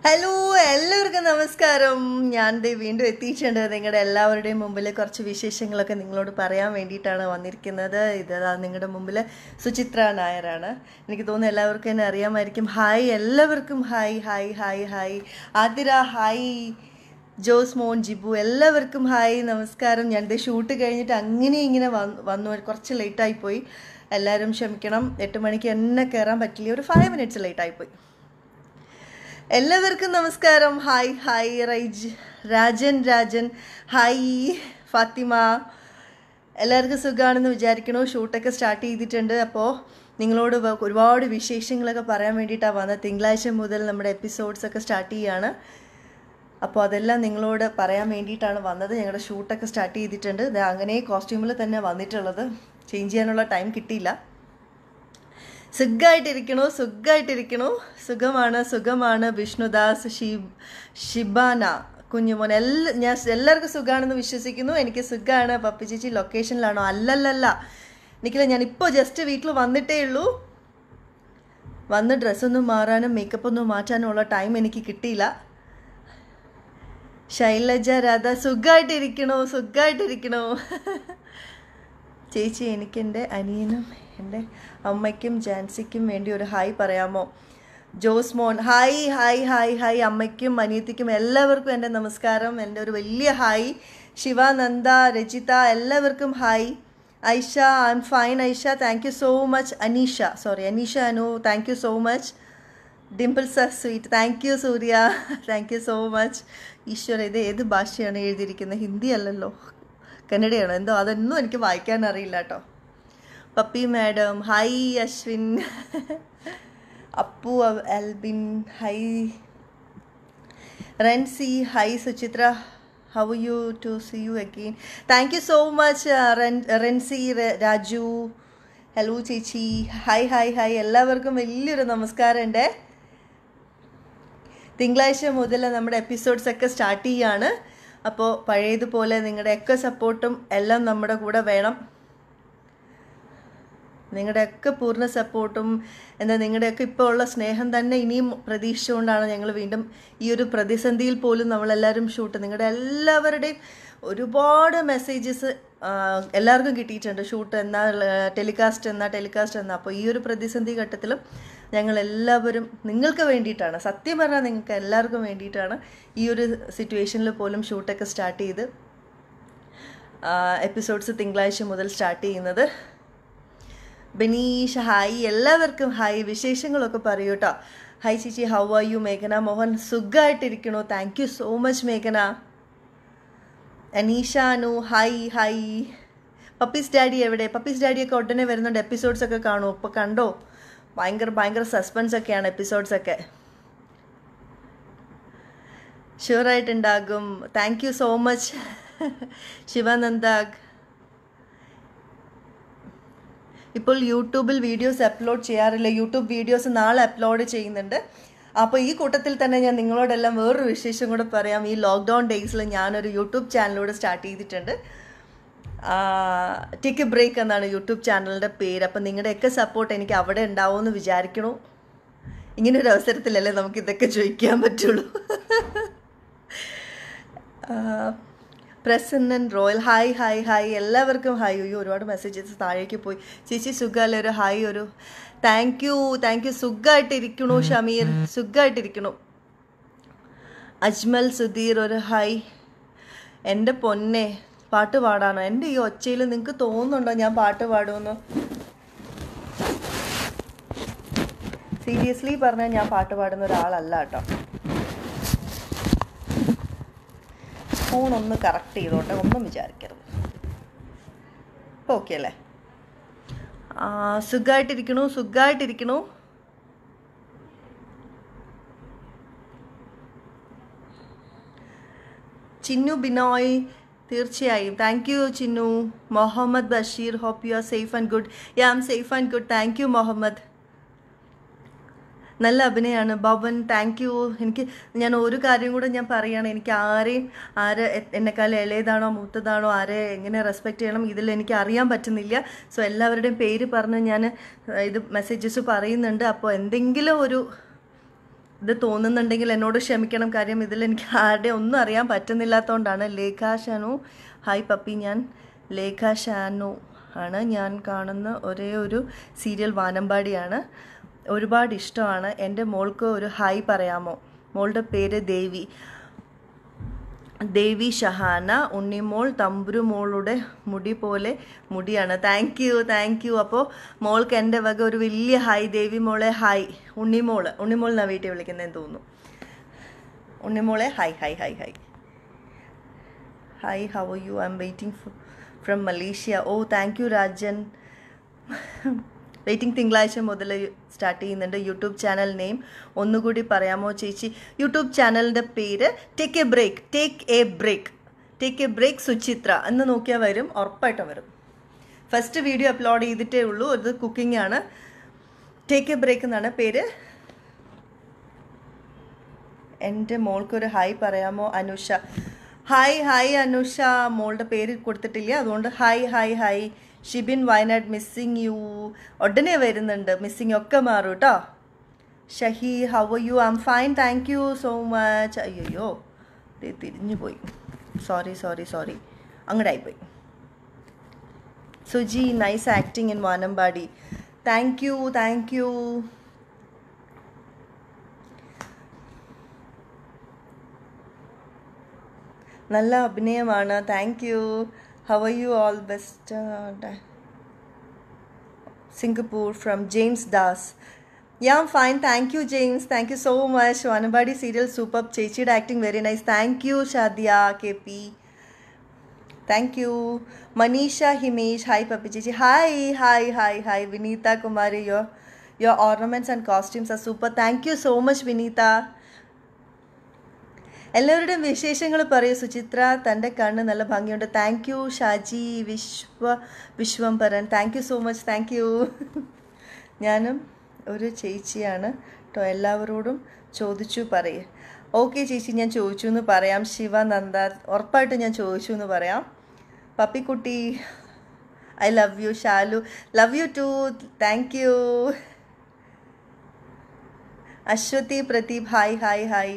Hello എല്ലാവർക്കും നമസ്കാരം ഞാൻ ദേ വീണ്ടും എത്തിയിട്ടുണ്ട് നിങ്ങളുടെ എല്ലാവരുടെയും മുമ്പിൽ കുറച്ച് വിശേഷങ്ങളൊക്കെ നിങ്ങളോട് പറയാൻ വേണ്ടിയിട്ടാണ് വന്നിരിക്കുന്നത് ഇത് ദാ നിങ്ങളുടെ മുമ്പിൽ സുചിത്ര നായരാണ് എനിക്ക് തോന്നുന്നു എല്ലാവർക്കും എന്നെ അറിയാമായിരിക്കും ഹായ് എല്ലാവർക്കും hi hi hi hi Athira hi Jose മോൻ ജിബു എല്ലാവർക്കും ഹായ് നമസ്കാരം ഞാൻ ദേ ഷൂട്ട് കഴിഞ്ഞിട്ട് അങ്ങനെ ഇങ്ങനെ വന്നു വന്നു കുറച്ച് ലേറ്റായി പോയി എല്ലാവരും ക്ഷമിക്കണം എട്ട് മണിക്ക് എന്നെ കയറാൻ പറ്റില്ല ഒരു ഫൈവ് മിനിറ്റ്സ് ലേറ്റായി പോയി എല്ലാവർക്കും നമസ്കാരം hi hi Raij Rajan Rajan hi Fathima എല്ലാവർക്കും സുഖമാണെന്ന് വിചാരിക്കണു ഷൂട്ടൊക്കെ സ്റ്റാർട്ട് ചെയ്തിട്ടുണ്ട് അപ്പോൾ നിങ്ങളോട് വ- ഒരുപാട് വിശേഷങ്ങളൊക്കെ പറയാൻ വേണ്ടിയിട്ടാണ് വന്നത് തിങ്കളാഴ്ച മുതൽ നമ്മുടെ എപ്പിസോഡ്സ് ഒക്കെ സ്റ്റാർട്ട് ചെയ്യാണ് അപ്പോൾ അതെല്ലാം നിങ്ങളോട് പറയാൻ വേണ്ടിയിട്ടാണ് വന്നത് ഞങ്ങളുടെ ഷൂട്ടൊക്കെ സ്റ്റാർട്ട് ചെയ്തിട്ടുണ്ട് ദേ അങ്ങനെ കോസ്റ്റ്യൂമിൽ തന്നെ വന്നിട്ടുള്ളത് ചേഞ്ച് ചെയ്യാനുള്ള ടൈം കിട്ടിയില്ല സുഖമായിട്ടിരിക്കണു സുഖമായിട്ടിരിക്കണു സുഖമാണ് സുഖമാണ് വിഷ്ണുദാസ് ഷിബ് ഷിബാന കുഞ്ഞുമോൻ എല്ലാ ഞാൻ എല്ലാവർക്കും സുഖമാണെന്ന് വിശ്വസിക്കുന്നു എനിക്ക് സുഖമാണ് പപ്പി ചേച്ചി ലൊക്കേഷനിലാണോ അല്ലല്ലല്ല എനിക്കില്ല ഞാൻ ഇപ്പോൾ ജസ്റ്റ് വീട്ടിൽ വന്നിട്ടേ ഉള്ളൂ വന്ന് ഡ്രസ്സൊന്നും മാറാനും മേക്കപ്പ് ഒന്നും മാറ്റാനും ഉള്ള ടൈം എനിക്ക് കിട്ടിയില്ല ശൈലജ രാധ സുഖമായിട്ടിരിക്കണോ സുഖമായിട്ടിരിക്കണോ ചേച്ചി എനിക്ക് എൻ്റെ അനിയനും എൻ്റെ അമ്മയ്ക്കും ജാൻസിക്കും വേണ്ടി ഒരു ഹായ് പറയാമോ ജോസ് മോൻ ഹായ് ഹായ് ഹായ് ഹായ് അമ്മയ്ക്കും അനിയത്തിക്കും എല്ലാവർക്കും എൻ്റെ നമസ്കാരം എൻ്റെ ഒരു വലിയ ഹായ് ശിവാനന്ദ രജിത എല്ലാവർക്കും hi Aisha I M fine Aisha thank you so much Aneesha sorry Aneesha Anu thank you so much dimples are sweet thank you Surya thank you so much ഈശ്വര ഇത് ഏത് ഭാഷയാണ് എഴുതിയിരിക്കുന്നത് ഹിന്ദി അല്ലല്ലോ കന്നഡയാണോ എന്തോ അതൊന്നും എനിക്ക് വായിക്കാൻ അറിയില്ല കേട്ടോ പപ്പി മാഡം ഹായ് അശ്വിൻ അപ്പു അവ്- Albin hi Renzi hi Suchitra how you to see you again thank you so much Renzi ര- രാജു ഹലോ ചേച്ചി ഹായ് ഹായ് ഹായ് എല്ലാവർക്കും വലിയൊരു നമസ്കാരമുണ്ട് തിങ്കളാഴ്ച മുതൽ നമ്മുടെ എപ്പിസോഡ്സ് ഒക്കെ സ്റ്റാർട്ട് ചെയ്യാണ് അപ്പോൾ പഴയതുപോലെ നിങ്ങളുടെയൊക്കെ സപ്പോർട്ടും എല്ലാം നമ്മുടെ കൂടെ വേണം നിങ്ങളുടെയൊക്കെ പൂർണ്ണ സപ്പോർട്ടും എന്താ നിങ്ങളുടെയൊക്കെ ഇപ്പോൾ ഉള്ള സ്നേഹം തന്നെ ഇനിയും പ്രതീക്ഷിച്ചുകൊണ്ടാണ് ഞങ്ങൾ വീണ്ടും ഈ ഒരു പ്രതിസന്ധിയിൽ പോലും നമ്മളെല്ലാവരും ഷൂട്ട് നിങ്ങളുടെ എല്ലാവരുടെയും ഒരുപാട് മെസ്സേജസ് എല്ലാവർക്കും കിട്ടിയിട്ടുണ്ട് ഷൂട്ട് എന്നാ ടെലികാസ്റ്റ് എന്നാ ടെലികാസ്റ്റ് എന്നാ അപ്പോൾ ഈ ഒരു പ്രതിസന്ധി ഘട്ടത്തിലും ഞങ്ങൾ എല്ലാവരും നിങ്ങൾക്ക് വേണ്ടിയിട്ടാണ് സത്യം പറഞ്ഞാൽ നിങ്ങൾക്ക് എല്ലാവർക്കും വേണ്ടിയിട്ടാണ് ഈ ഒരു സിറ്റുവേഷനിൽ പോലും ഷൂട്ടൊക്കെ സ്റ്റാർട്ട് ചെയ്ത് എപ്പിസോഡ്സ് തിങ്കളാഴ്ച മുതൽ സ്റ്റാർട്ട് ചെയ്യുന്നത് ബനീഷ് ഹായ് എല്ലാവർക്കും ഹായ് വിശേഷങ്ങളൊക്കെ പറയൂ കേട്ടോ ഹായ് ചേച്ചി ഹൗ ആർ യു മേഘന മോഹൻ സുഖമായിട്ടിരിക്കണോ താങ്ക് യു സോ മച്ച് മേഘന Aneesha Anu hi hi Pappy's daddy എവിടെ പപ്പീസ് ഡാഡിയൊക്കെ ഉടനെ വരുന്നുണ്ട് എപ്പിസോഡ്സ് ഒക്കെ കാണുമോ ഇപ്പോൾ കണ്ടോ ഭയങ്കര ഭയങ്കര സസ്പെൻസ് ഒക്കെയാണ് എപ്പിസോഡ്സ് ഒക്കെ ഷുവറായിട്ടുണ്ടാകും താങ്ക് യു സോ മച്ച് ശിവാനന്ദാഗ് ഇപ്പോൾ യൂട്യൂബിൽ വീഡിയോസ് അപ്ലോഡ് ചെയ്യാറില്ല യൂട്യൂബ് വീഡിയോസ് നാളെ അപ്ലോഡ് ചെയ്യുന്നുണ്ട് അപ്പോൾ ഈ കൂട്ടത്തിൽ തന്നെ ഞാൻ നിങ്ങളോടെല്ലാം വേറൊരു വിശേഷം കൂടെ പറയാം ഈ ലോക്ക്ഡൗൺ ഡേയ്സിൽ ഞാനൊരു യൂട്യൂബ് ചാനലൂടെ സ്റ്റാർട്ട് ചെയ്തിട്ടുണ്ട് ടിക്ക് ബ്രേക്ക് എന്നാണ് യൂട്യൂബ് ചാനലിൻ്റെ പേര് അപ്പം നിങ്ങളുടെയൊക്കെ സപ്പോർട്ട് എനിക്ക് അവിടെ ഉണ്ടാവുമെന്ന് വിചാരിക്കണു ഇങ്ങനെ ഒരു അവസരത്തിലല്ലേ നമുക്ക് ഇതൊക്കെ ചോദിക്കാൻ പറ്റുള്ളൂ Prasannan Royal hi hi hi എല്ലാവർക്കും ഹായ് അയ്യോ ഒരുപാട് മെസ്സേജസ് താഴേക്ക് പോയി ചേച്ചി സുഖമല്ലേ ഒരു ഹായ് ഒരു താങ്ക് യു താങ്ക് യു സുഖമായിട്ടിരിക്കണു ഷമീർ സുഖമായിട്ടിരിക്കണു അജ്മൽ സുധീർ ഒരു ഹായ് എൻ്റെ പൊന്നെ പാട്ട് പാടാനോ എൻ്റെ ഈ ഒച്ചയിൽ നിങ്ങൾക്ക് തോന്നുന്നുണ്ടോ ഞാൻ പാട്ട് പാടുമെന്ന് സീരിയസ്ലി പറഞ്ഞാൽ ഞാൻ പാട്ട് പാടുന്ന ഒരാളല്ല കേട്ടോ ഫോൺ ഒന്ന് കറക്റ്റ് ചെയ്തോട്ടെ ഒന്നും വിചാരിക്കരുത് ഓക്കെ അല്ലേ ആ, സുഖമായിട്ടിരിക്കണു സുഖമായിട്ടിരിക്കണു ചിന്നു ബിനോയ് തീർച്ചയായും thank you Chinnu Muhammad Basheer hope you are safe and good yeah am safe and good thank you Muhammad നല്ല അഭിനയമാണ് ബബൻ താങ്ക് യു എനിക്ക് ഞാൻ ഒരു കാര്യം കൂടെ ഞാൻ പറയുകയാണ് എനിക്ക് ആരെയും ആരെ എ- എന്നെക്കാളും ഇളയതാണോ മൂത്തതാണോ ആരെ എങ്ങനെ റെസ്പെക്റ്റ് ചെയ്യണം ഇതിൽ എനിക്ക് അറിയാൻ പറ്റുന്നില്ല സോ എല്ലാവരുടെയും പേര് പറഞ്ഞ് ഞാൻ ഇത് മെസ്സേജസ് പറയുന്നുണ്ട് അപ്പോൾ എന്തെങ്കിലും ഒരു ഇത് തോന്നുന്നുണ്ടെങ്കിൽ എന്നോട് ക്ഷമിക്കണം കാര്യം ഇതിൽ എനിക്ക് ആരുടെ ഒന്നും അറിയാൻ പറ്റുന്നില്ലാത്തതുകൊണ്ടാണ് ലേഖ ഷാനു ഹായ് പപ്പി ഞാൻ ലേഖ ഷാനു ആണ് ഞാൻ കാണുന്ന ഒരേ ഒരു സീരിയൽ വാനമ്പാടിയാണ് ഒരുപാട് ഇഷ്ടമാണ് എൻ്റെ മോൾക്ക് ഒരു ഹായ് പറയാമോ മോളുടെ പേര് ദേവി ദേവി ഷഹാന ഉണ്ണിമോൾ തമ്പുരുമോളുടെ മുടി പോലെ മുടിയാണ് താങ്ക് യു താങ്ക് യു അപ്പോൾ മോൾക്ക് എൻ്റെ വക ഒരു വലിയ ഹായ് ദേവി മോളെ ഹായ് ഉണ്ണിമോള് ഉണ്ണിമോൾ എന്നാ വീട്ടിൽ വിളിക്കുന്നതെന്ന് തോന്നുന്നു ഉണ്ണിമോളെ hi hi hi hi hi how you I am waiting from Malaysia oh thank you Rajan waiting തിങ്കളാഴ്ച മുതൽ സ്റ്റാർട്ട് ചെയ്യുന്നുണ്ട് യൂട്യൂബ് ചാനൽ നെയിം ഒന്നുകൂടി പറയാമോ ചേച്ചി യൂട്യൂബ് ചാനലിൻ്റെ പേര് take a break take a break take a break Suchitra എന്ന് നോക്കിയാൽ വരും ഉറപ്പായിട്ടും വരും ഫസ്റ്റ് വീഡിയോ അപ്ലോഡ് ചെയ്തിട്ടേ ഉള്ളൂ അത് കുക്കിംഗ് ആണ് ടേക്ക് എ ബ്രേക്ക് എന്നാണ് പേര് എൻ്റെ മോൾക്കൊരു ഹായ് പറയാമോ അനുഷ ഹായ് ഹായ് അനുഷ മോളുടെ പേര് കൊടുത്തിട്ടില്ല അതുകൊണ്ട് hi hi hi Shibin Wayanad missing you ഉടനെ വരുന്നുണ്ട് മിസ്സിങ് ഒക്കെ മാറും കേട്ടോ Shahi how you I M fine thank you so much അയ്യോ ദേ തിരിഞ്ഞു പോയി സോറി സോറി സോറി അങ്ങടായിപ്പോയി Suji nice acting in Vanampadi thank you thank you നല്ല അഭിനയമാണ് thank you how you all best Singapore from James Das yeah fine thank you James thank you so much Vanampadi serial super ചേച്ചിയുടെ acting very nice thank you Shadiya K P thank you Manisha Himesh hi Pappy ചേച്ചി hi hi hi hi Vineetha Kumari your your ornaments and costumes are super thank you so much Vineetha എല്ലാവരുടെയും വിശേഷങ്ങൾ പറയൂ സുചിത്ര തൻ്റെ കണ്ണ് നല്ല ഭംഗിയുണ്ട് thank you Shaji Vishwa Vishwambharan thank you so much thank you ഞാനും ഒരു ചേച്ചിയാണ് കേട്ടോ എല്ലാവരോടും ചോദിച്ചു പറയേ ഓക്കെ ചേച്ചി ഞാൻ ചോദിച്ചു എന്ന് പറയാം ശിവനന്ദ ഉറപ്പായിട്ടും ഞാൻ ചോദിച്ചു എന്ന് പറയാം പപ്പിക്കുട്ടി I love you Shalu love you too thank you Aswathy Pradeep hi hi hi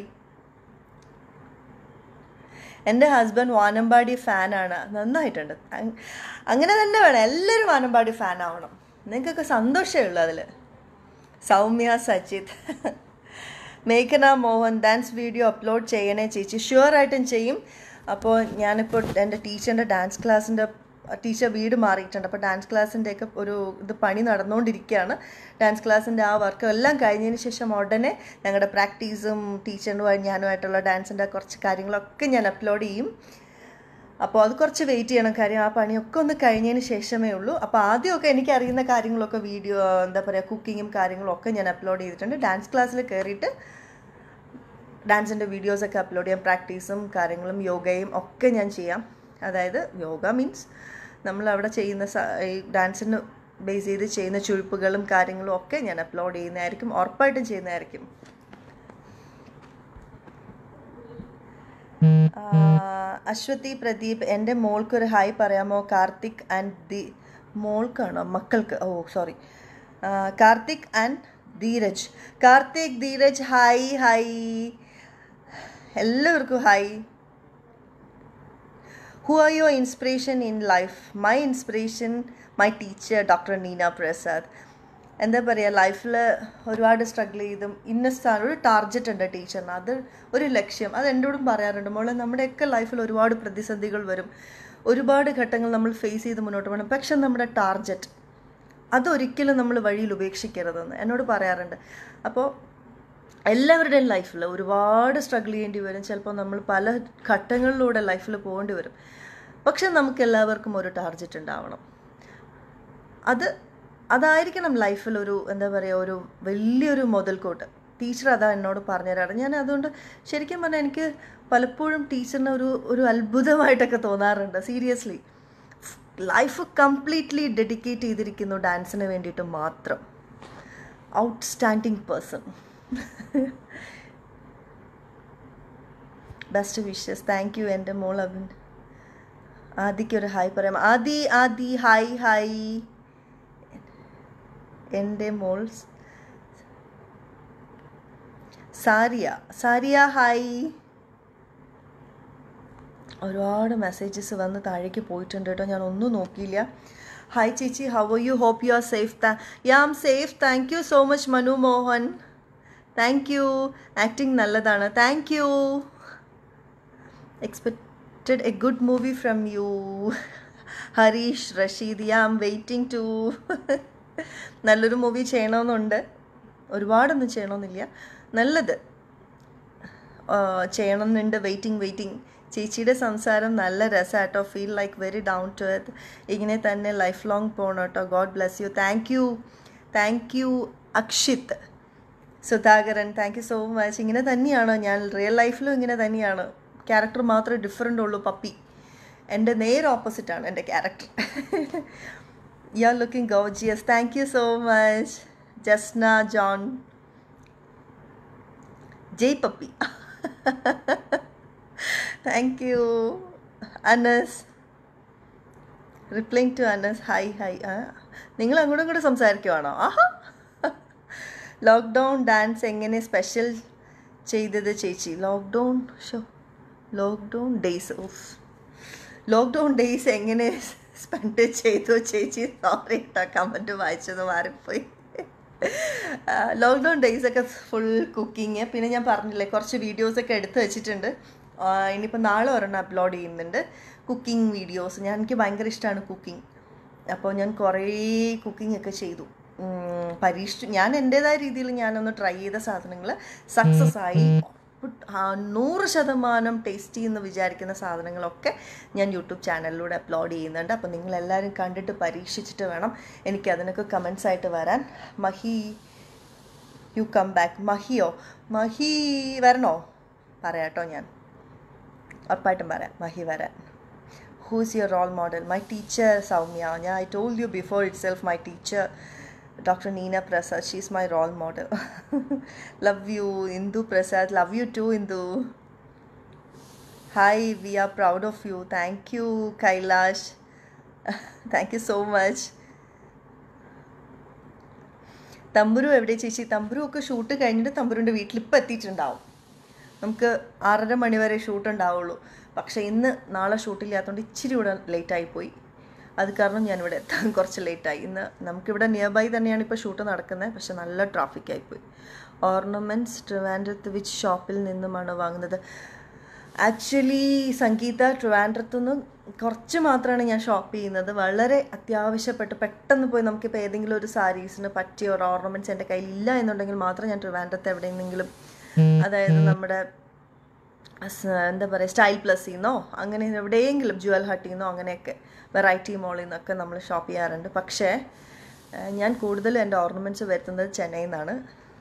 എൻ്റെ ഹസ്ബൻഡ് വാനമ്പാടി ഫാനാണ് നന്നായിട്ടുണ്ട് അങ്ങനെ തന്നെ വേണം എല്ലാവരും വാനമ്പാടി ഫാൻ ആവണം നിങ്ങൾക്കൊക്കെ സന്തോഷമേ ഉള്ളൂ അതിൽ സൗമ്യ സജിത് മേഘന മോഹൻ ഡാൻസ് വീഡിയോ അപ്ലോഡ് ചെയ്യണേ ചേച്ചി ഷുവറായിട്ടും ചെയ്യും അപ്പോൾ ഞാനിപ്പോൾ എൻ്റെ ടീച്ചറിൻ്റെ ഡാൻസ് ക്ലാസ്സിൻ്റെ ടീച്ചർ വീട് മാറിയിട്ടുണ്ട് അപ്പോൾ ഡാൻസ് ക്ലാസ്സിൻ്റെയൊക്കെ ഒരു ഇത് പണി നടന്നുകൊണ്ടിരിക്കുകയാണ് ഡാൻസ് ക്ലാസ്സിൻ്റെ ആ വർക്ക് എല്ലാം കഴിഞ്ഞതിന് ശേഷം ഉടനെ ഞങ്ങളുടെ പ്രാക്ടീസും ടീച്ചറിനുമായി ഞാനുമായിട്ടുള്ള ഡാൻസിൻ്റെ കുറച്ച് കാര്യങ്ങളൊക്കെ ഞാൻ അപ്ലോഡ് ചെയ്യും അപ്പോൾ അത് കുറച്ച് വെയിറ്റ് ചെയ്യണം കാര്യം ആ പണിയൊക്കെ ഒന്ന് കഴിഞ്ഞതിന് ശേഷമേ ഉള്ളൂ അപ്പോൾ ആദ്യമൊക്കെ എനിക്ക് അറിയുന്ന കാര്യങ്ങളൊക്കെ വീഡിയോ എന്താ പറയുക കുക്കിങ്ങും കാര്യങ്ങളും ഒക്കെ ഞാൻ അപ്ലോഡ് ചെയ്തിട്ടുണ്ട് ഡാൻസ് ക്ലാസ്സിൽ കയറിയിട്ട് ഡാൻസിൻ്റെ വീഡിയോസൊക്കെ അപ്ലോഡ് ചെയ്യാം പ്രാക്ടീസും കാര്യങ്ങളും യോഗയും ഒക്കെ ഞാൻ ചെയ്യാം അതായത് യോഗ മീൻസ് നമ്മൾ അവിടെ ചെയ്യുന്ന ഈ ഡാൻസിന് ബേസ് ചെയ്ത് ചെയ്യുന്ന ചുഴിപ്പുകളും കാര്യങ്ങളും ഒക്കെ ഞാൻ അപ്ലോഡ് ചെയ്യുന്നതായിരിക്കും ഉറപ്പായിട്ടും ചെയ്യുന്നതായിരിക്കും അശ്വതി പ്രദീപ് എൻ്റെ മോൾക്കൊരു ഹായ് പറയാമോ കാർത്തിക് ആൻഡ് ദി മോൾക്കാണോ മക്കൾക്ക് oh sorry Karthik and Dheeraj Karthik Dheeraj hi hi എല്ലാവർക്കും hi who are your inspiration in life my inspiration my teacher doctor Neena Prasad എന്താ പറയുക ലൈഫിൽ ഒരുപാട് സ്ട്രഗിൾ ചെയ്തും ഇന്ന സ്ഥാനം ഒരു ടാർജറ്റ് ഉണ്ട് ടീച്ചറിന് അത് ഒരു ലക്ഷ്യം അത് എന്നോടും പറയാറുണ്ട് മോളെ നമ്മുടെയൊക്കെ ലൈഫിൽ ഒരുപാട് പ്രതിസന്ധികൾ വരും ഒരുപാട് ഘട്ടങ്ങൾ നമ്മൾ ഫേസ് ചെയ്ത് മുന്നോട്ട് പോകണം പക്ഷെ നമ്മുടെ ടാർജറ്റ് അതൊരിക്കലും നമ്മൾ വഴിയിൽ ഉപേക്ഷിക്കരുതെന്ന് എന്നോട് പറയാറുണ്ട് അപ്പോൾ എല്ലാവരുടെയും ലൈഫിൽ ഒരുപാട് സ്ട്രഗിൾ ചെയ്യേണ്ടി വരും ചിലപ്പോൾ നമ്മൾ പല ഘട്ടങ്ങളിലൂടെ ലൈഫിൽ പോകേണ്ടി വരും പക്ഷെ നമുക്ക് എല്ലാവർക്കും ഒരു ടാർജറ്റ് ഉണ്ടാവണം അത് അതായിരിക്കണം ലൈഫിൽ ഒരു എന്താ പറയുക ഒരു വലിയൊരു മുതൽക്കോട്ട് ടീച്ചർ അതാ എന്നോട് പറഞ്ഞു തരാറ് ഞാൻ അതുകൊണ്ട് ശരിക്കും പറഞ്ഞാൽ എനിക്ക് പലപ്പോഴും ടീച്ചറിന് ഒരു ഒരു അത്ഭുതമായിട്ടൊക്കെ തോന്നാറുണ്ട് സീരിയസ്ലി ലൈഫ് കംപ്ലീറ്റ്ലി ഡെഡിക്കേറ്റ് ചെയ്തിരിക്കുന്നു ഡാൻസിന് വേണ്ടിയിട്ട് മാത്രം outstanding person best wishes thank you എൻ്റെ മോൾ അഭിൻ ആദിക്ക് ഒരു ഹായ് പറയാം ആദി ആദി ഹായ് ഹായ് എൻ്റെ മോൾ സാരിയ സാരിയ ഹായ് ഒരുപാട് മെസ്സേജസ് വന്ന് താഴേക്ക് പോയിട്ടുണ്ട് കേട്ടോ ഞാൻ ഒന്നും നോക്കിയില്ല ഹായ് ചേച്ചി how are you hope you are safe yeah am safe thank you so much Manu Mohan thank you acting നല്ലതാണ് thank you expected a good movie from you Harish Rasheed yeah am waiting to നല്ലൊരു മൂവി ചെയ്യണമെന്നുണ്ട് ഒരുപാടൊന്നും ചെയ്യണമെന്നില്ല നല്ലത് ആ, ചെയ്യണമെന്നുണ്ട് waiting waiting ചേച്ചിയുടെ സംസാരം നല്ല രസമാട്ടോ feel like very down to earth ഇങ്ങനെ തന്നെ ലൈഫ് ലോങ് പോകണം കേട്ടോ God bless you thank you thank you Akshith Sudhakaran thank you so much ഇങ്ങനെ തന്നെയാണ് ഞാൻ റിയൽ ലൈഫിലും ഇങ്ങനെ തന്നെയാണ് ക്യാരക്ടർ മാത്രമേ ഡിഫറെൻ്റ് ഉള്ളൂ പപ്പി എൻ്റെ നേരെ ഓപ്പോസിറ്റാണ് എൻ്റെ character you are looking gorgeous thank you so much Jasna John Jai Pappy thank you Anas replying to Anas hi hi ആ നിങ്ങൾ അങ്ങോട്ടും ഇങ്ങോട്ടും സംസാരിക്കുവാണോ ആഹാ ലോക്ക്ഡൗൺ ഡാൻസ് എങ്ങനെ സ്പെഷ്യൽ ചെയ്തത് ചേച്ചി lockdown show lockdown days of lockdown days എങ്ങനെ സ്പെൻഡ് ചെയ്തു ചേച്ചി സോറി കേട്ടോ കമൻറ്റ് വായിച്ചത് മാറിപ്പോയി ലോക്ക്ഡൗൺ ഡേയ്സ് ഒക്കെ ഫുൾ കുക്കിങ് പിന്നെ ഞാൻ പറഞ്ഞില്ലേ കുറച്ച് വീഡിയോസൊക്കെ എടുത്ത് വെച്ചിട്ടുണ്ട് ആ, ഇനിയിപ്പോൾ നാളെ ഒരെണ്ണം അപ്ലോഡ് ചെയ്യുന്നുണ്ട് കുക്കിംഗ് വീഡിയോസ് ഞാൻ എനിക്ക് ഭയങ്കര ഇഷ്ടമാണ് കുക്കിംഗ് അപ്പോൾ ഞാൻ കുറേ കുക്കിംഗ് ഒക്കെ ചെയ്തു ഉം, പരീക്ഷിച്ചു ഞാൻ എൻ്റേതായ രീതിയിൽ ഞാനൊന്ന് ട്രൈ ചെയ്ത സാധനങ്ങൾ സക്സസ് ആയി ആ, നൂറ് ശതമാനം ടേസ്റ്റി എന്ന് വിചാരിക്കുന്ന സാധനങ്ങളൊക്കെ ഞാൻ യൂട്യൂബ് ചാനലിലൂടെ അപ്ലോഡ് ചെയ്യുന്നുണ്ട് അപ്പോൾ നിങ്ങളെല്ലാവരും കണ്ടിട്ട് പരീക്ഷിച്ചിട്ട് വേണം എനിക്ക് അതിനൊക്കെ കമൻസ് ആയിട്ട് വരാൻ മഹി യു കം ബാക്ക് മഹിയോ മഹി വരണോ പറയാട്ടോ ഞാൻ ഉറപ്പായിട്ടും പറയാം മഹി വരാൻ who's your role model my teacher Soumya ഞാൻ I told you before itself my teacher doctor Neena Prasad she is my role model love you Indu Prasad love you too Indu hi we are proud of you thank you Kailash thank you so much Thamburu എവിടെ ചേച്ചി തമ്പുരു ഒക്കെ shoot കഴിഞ്ഞിട്ട് തമ്പുരുൻ്റെ വീട്ടിൽ ഇപ്പം എത്തിയിട്ടുണ്ടാവും നമുക്ക് ആറര മണി വരെ ഷൂട്ട് ഉണ്ടാവുള്ളൂ പക്ഷേ ഇന്ന് നാളെ ഷൂട്ടില്ലാത്തതുകൊണ്ട് ഇച്ചിരി ഇവിടെ ലേറ്റായി പോയി അത് കാരണം ഞാനിവിടെ എത്താൻ കുറച്ച് ലേറ്റായി ഇന്ന് നമുക്കിവിടെ നിയർ ബൈ തന്നെയാണ് ഇപ്പോൾ ഷൂട്ട് നടക്കുന്നത് പക്ഷെ നല്ല ട്രാഫിക് ആയിപ്പോയി ഓർണമെൻറ്റ്സ് ട്രിവാൻഡ്രത്ത് വിച്ച് ഷോപ്പിൽ നിന്നുമാണ് വാങ്ങുന്നത് ആക്ച്വലി സംഗീത ട്രിവാൻഡ്രത്തു നിന്ന് കുറച്ച് മാത്രമാണ് ഞാൻ ഷോപ്പ് ചെയ്യുന്നത് വളരെ അത്യാവശ്യപ്പെട്ട് പെട്ടെന്ന് പോയി നമുക്കിപ്പോൾ ഏതെങ്കിലും ഒരു സാരീസിന് പറ്റിയ ഒരു ഓർണമെൻറ്റ്സ് എൻ്റെ കയ്യിൽ ഇല്ല എന്നുണ്ടെങ്കിൽ മാത്രം ഞാൻ ട്രിവാൻഡ്രത്ത് എവിടെയെങ്കിലും അതായത് നമ്മുടെ സ് എന്താ പറയുക സ്റ്റൈൽ പ്ലസ്സിൽ നിന്നോ അങ്ങനെ എവിടെയെങ്കിലും ജുവൽ ഹട്ടിൽ നിന്നോ അങ്ങനെയൊക്കെ വെറൈറ്റി മോളിൽ നിന്നൊക്കെ നമ്മൾ ഷോപ്പ് ചെയ്യാറുണ്ട് പക്ഷേ ആ, ഞാൻ കൂടുതലും എൻ്റെ ഓർണമെൻറ്റ്സ് വരുത്തുന്നത് ചെന്നൈയിൽ നിന്നാണ്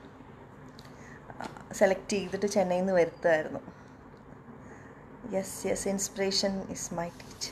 സെലക്ട് ചെയ്തിട്ട് ചെന്നൈയിൽ നിന്ന് വരുത്തുമായിരുന്നു yes yes inspiration is my teacher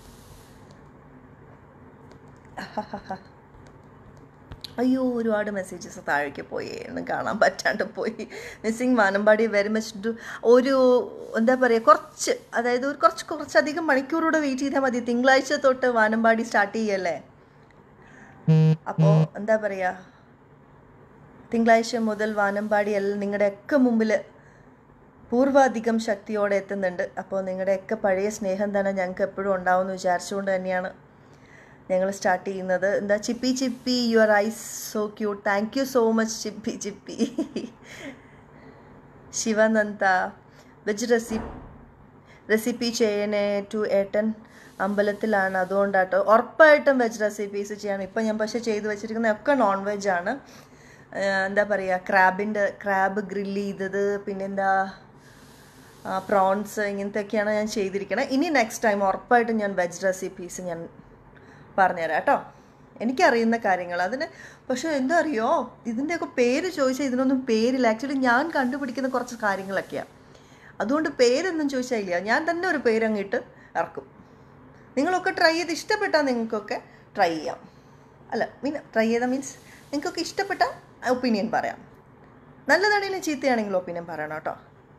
അയ്യോ ഒരുപാട് മെസ്സേജസ് താഴേക്ക് പോയി ഒന്നും കാണാൻ പറ്റാണ്ട് പോയി മിസ്സിങ് വാനമ്പാടി വെരി മച്ച് ഡു ഒരു എന്താ പറയുക കുറച്ച് അതായത് ഒരു കുറച്ച് കുറച്ചധികം മണിക്കൂറൂടെ വെയിറ്റ് ചെയ്താൽ മതി തിങ്കളാഴ്ച തൊട്ട് വാനമ്പാടി സ്റ്റാർട്ട് ചെയ്യല്ലേ അപ്പോൾ എന്താ പറയുക തിങ്കളാഴ്ച മുതൽ വാനമ്പാടി എല്ലാം നിങ്ങളുടെയൊക്കെ മുമ്പിൽ പൂർവാധികം ശക്തിയോടെ എത്തുന്നുണ്ട് അപ്പോൾ നിങ്ങളുടെയൊക്കെ പഴയ സ്നേഹം തന്നെ ഞങ്ങൾക്ക് എപ്പോഴും ഉണ്ടാവുമെന്ന് വിചാരിച്ചുകൊണ്ട് തന്നെയാണ് ഞങ്ങൾ സ്റ്റാർട്ട് ചെയ്യുന്നത് എന്താ Chippy Chippy your eyes so cute thank you so much Chippy Chippy Sivananda veg recipe recipe ചെയ്യണേ ടു ഏട്ടൻ അമ്പലത്തിലാണ് അതുകൊണ്ടാട്ടോ ഉറപ്പായിട്ടും വെജ് റെസിപ്പീസ് ചെയ്യണം ഇപ്പം ഞാൻ പക്ഷേ ചെയ്ത് വെച്ചിരിക്കുന്ന ഒക്കെ നോൺ വെജ് ആണ് ആഹ് എന്താ പറയുക ക്രാബിൻ്റെ ക്രാബ് ഗ്രില്ല് ചെയ്തത് പിന്നെന്താ പ്രോൺസ് ഇങ്ങനത്തെയൊക്കെയാണ് ഞാൻ ചെയ്തിരിക്കണത് ഇനി നെക്സ്റ്റ് ടൈം ഉറപ്പായിട്ടും ഞാൻ വെജ് റെസിപ്പീസ് ഞാൻ പറഞ്ഞുതരാം കേട്ടോ എനിക്കറിയുന്ന കാര്യങ്ങൾ അതിന് പക്ഷേ എന്താ അറിയോ ഇതിൻ്റെയൊക്കെ പേര് ചോദിച്ചാൽ ഇതിനൊന്നും പേരില്ല ആക്ച്വലി ഞാൻ കണ്ടുപിടിക്കുന്ന കുറച്ച് കാര്യങ്ങളൊക്കെയാണ് അതുകൊണ്ട് പേരൊന്നും ചോദിച്ചാൽ ഇല്ല ഞാൻ തന്നെ ഒരു പേരങ്ങ് ഇട്ട് ഇറക്കും നിങ്ങളൊക്കെ ട്രൈ ചെയ്ത് ഇഷ്ടപ്പെട്ടാൽ നിങ്ങൾക്കൊക്കെ ട്രൈ ചെയ്യാം അല്ല മീൻ ട്രൈ ചെയ്ത മീൻസ് നിങ്ങൾക്കൊക്കെ ഇഷ്ടപ്പെട്ട ഒപ്പീനിയൻ പറയാം നല്ലതാണെങ്കിലും ചീത്തയാണെങ്കിലും ഒപ്പീനിയൻ പറയണം കേട്ടോ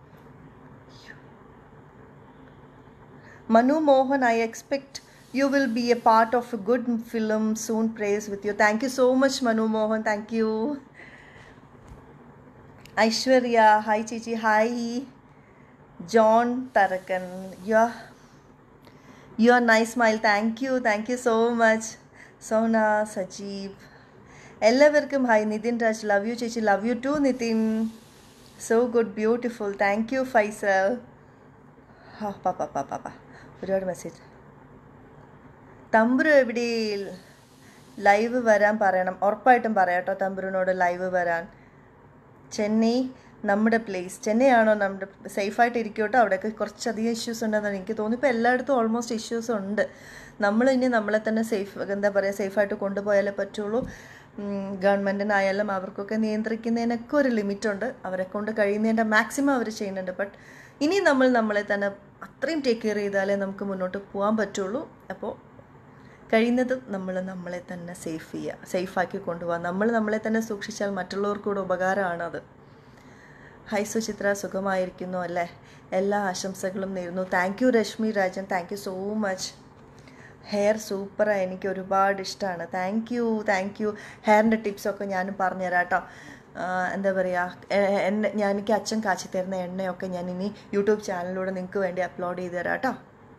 Manu Mohan, I expect you will be a part of a good film soon. Praise with you. Thank you so much, Manu Mohan. Thank you. Aishwarya hi ചേച്ചി hi John Tharakan you are you are nice smile thank you thank you so much Sona Sajeev എല്ലാവർക്കും hi Nithin Raj love you ചേച്ചി love you too Nithin so good beautiful thank you Faisal ആ പാപ്പ പാപ്പ പാപ്പ ഒരുപാട് message തമ്പുരു എവിടെ ലൈവ് വരാൻ പറയണം ഉറപ്പായിട്ടും പറയാട്ടോ തമ്പുരുനോട് ലൈവ് വരാൻ ചെന്നൈ നമ്മുടെ പ്ലേസ് ചെന്നൈ ആണോ നമ്മുടെ സേഫായിട്ട് ഇരിക്കട്ടോ അവിടെയൊക്കെ കുറച്ചധികം ഇഷ്യൂസ് ഉണ്ടെന്നാണ് എനിക്ക് തോന്നുന്നു ഇപ്പോൾ എല്ലായിടത്തും ഓൾമോസ്റ്റ് ഇഷ്യൂസ് ഉണ്ട് നമ്മൾ ഇനി നമ്മളെ തന്നെ സേഫ് എന്താ പറയുക സേഫായിട്ട് കൊണ്ടുപോയാലേ പറ്റുള്ളൂ ഗവൺമെൻറ്റിനായാലും അവർക്കൊക്കെ നിയന്ത്രിക്കുന്നതിനൊക്കെ ഒരു ലിമിറ്റുണ്ട് അവരെ കൊണ്ട് കഴിയുന്നതിൻ്റെ മാക്സിമം അവർ ചെയ്യുന്നുണ്ട് ബട്ട് ഇനി നമ്മൾ നമ്മളെ തന്നെ അത്രയും ടേക്ക് കെയർ ചെയ്താലേ നമുക്ക് മുന്നോട്ട് പോകാൻ പറ്റുള്ളൂ അപ്പോൾ കഴിയുന്നതും നമ്മൾ നമ്മളെ തന്നെ സേഫ് ചെയ്യുക സേഫാക്കി കൊണ്ടുപോകാം നമ്മൾ നമ്മളെ തന്നെ സൂക്ഷിച്ചാൽ മറ്റുള്ളവർക്കൂടെ ഉപകാരമാണത് ഹൈ സുചിത്ര സുഖമായിരിക്കുന്നു അല്ലേ എല്ലാ ആശംസകളും നേരുന്നു thank you Reshmi Rajan thank you so much hair സൂപ്പറാണ് എനിക്ക് ഒരുപാട് ഇഷ്ടമാണ് താങ്ക് യു താങ്ക് യു ഹെയറിൻ്റെ ടിപ്സൊക്കെ ഞാനും പറഞ്ഞുതരാം കേട്ടോ എന്താ പറയുക എന്നെ ഞാൻ എനിക്ക് അച്ഛൻ കാച്ചി തരുന്ന എണ്ണയൊക്കെ ഞാൻ ഇനി യൂട്യൂബ് ചാനലിലൂടെ നിങ്ങൾക്ക് വേണ്ടി അപ്ലോഡ് ചെയ്ത് തരാം കേട്ടോ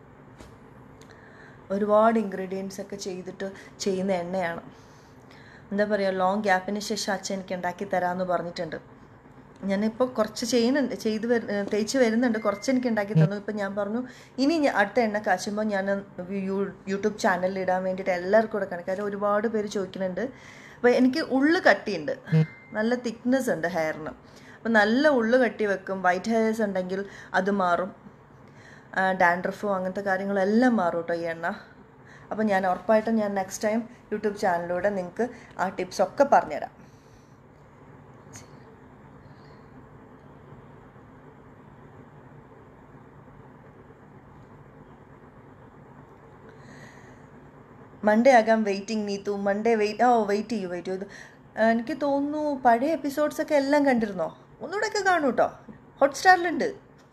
ഒരുപാട് ഇൻഗ്രീഡിയൻസ് ഒക്കെ ചെയ്തിട്ട് ചെയ്യുന്ന എണ്ണയാണ് എന്താ പറയുക ലോങ് ഗ്യാപ്പിന് ശേഷം അച്ഛൻ എനിക്ക് ഉണ്ടാക്കി തരാമെന്ന് പറഞ്ഞിട്ടുണ്ട് ഞാനിപ്പോൾ കുറച്ച് ചെയ്യുന്നുണ്ട് ചെയ്ത് വരു തേച്ച് വരുന്നുണ്ട് കുറച്ച് എനിക്ക് ഉണ്ടാക്കി തന്നു ഇപ്പം ഞാൻ പറഞ്ഞു ഇനി ഞാൻ അടുത്ത എണ്ണ കാച്ചുമ്പോൾ ഞാൻ യൂട്യൂബ് ചാനലിൽ ഇടാൻ വേണ്ടിയിട്ട് എല്ലാവർക്കും കൂടെ കണക്ക് കാര്യം ഒരുപാട് പേര് ചോദിക്കുന്നുണ്ട് അപ്പോൾ എനിക്ക് ഉള്ളു കട്ടിയുണ്ട് നല്ല തിക്നെസ് ഉണ്ട് ഹെയറിന് അപ്പോൾ നല്ല ഉള്ളു കട്ടി വെക്കും വൈറ്റ് ഹെയർസ് ഉണ്ടെങ്കിൽ അത് മാറും ഡാൻഡ്രഫും അങ്ങനത്തെ കാര്യങ്ങളെല്ലാം മാറും കേട്ടോ ഈ എണ്ണ അപ്പോൾ ഞാൻ ഉറപ്പായിട്ടും ഞാൻ നെക്സ്റ്റ് ടൈം യൂട്യൂബ് ചാനലിലൂടെ നിങ്ങൾക്ക് ആ ടിപ്സ് ഒക്കെ പറഞ്ഞുതരാം മൺഡേ ആകാം waiting Neethu Monday wait oh wait ചെയ്യൂ വെയിറ്റ് ചെയ്തു എനിക്ക് തോന്നുന്നു പഴയ എപ്പിസോഡ്സ് ഒക്കെ എല്ലാം കണ്ടിരുന്നോ ഒന്നുകൂടെ ഒക്കെ കാണൂ കേട്ടോ ഹോട്ട്സ്റ്റാറിലുണ്ട്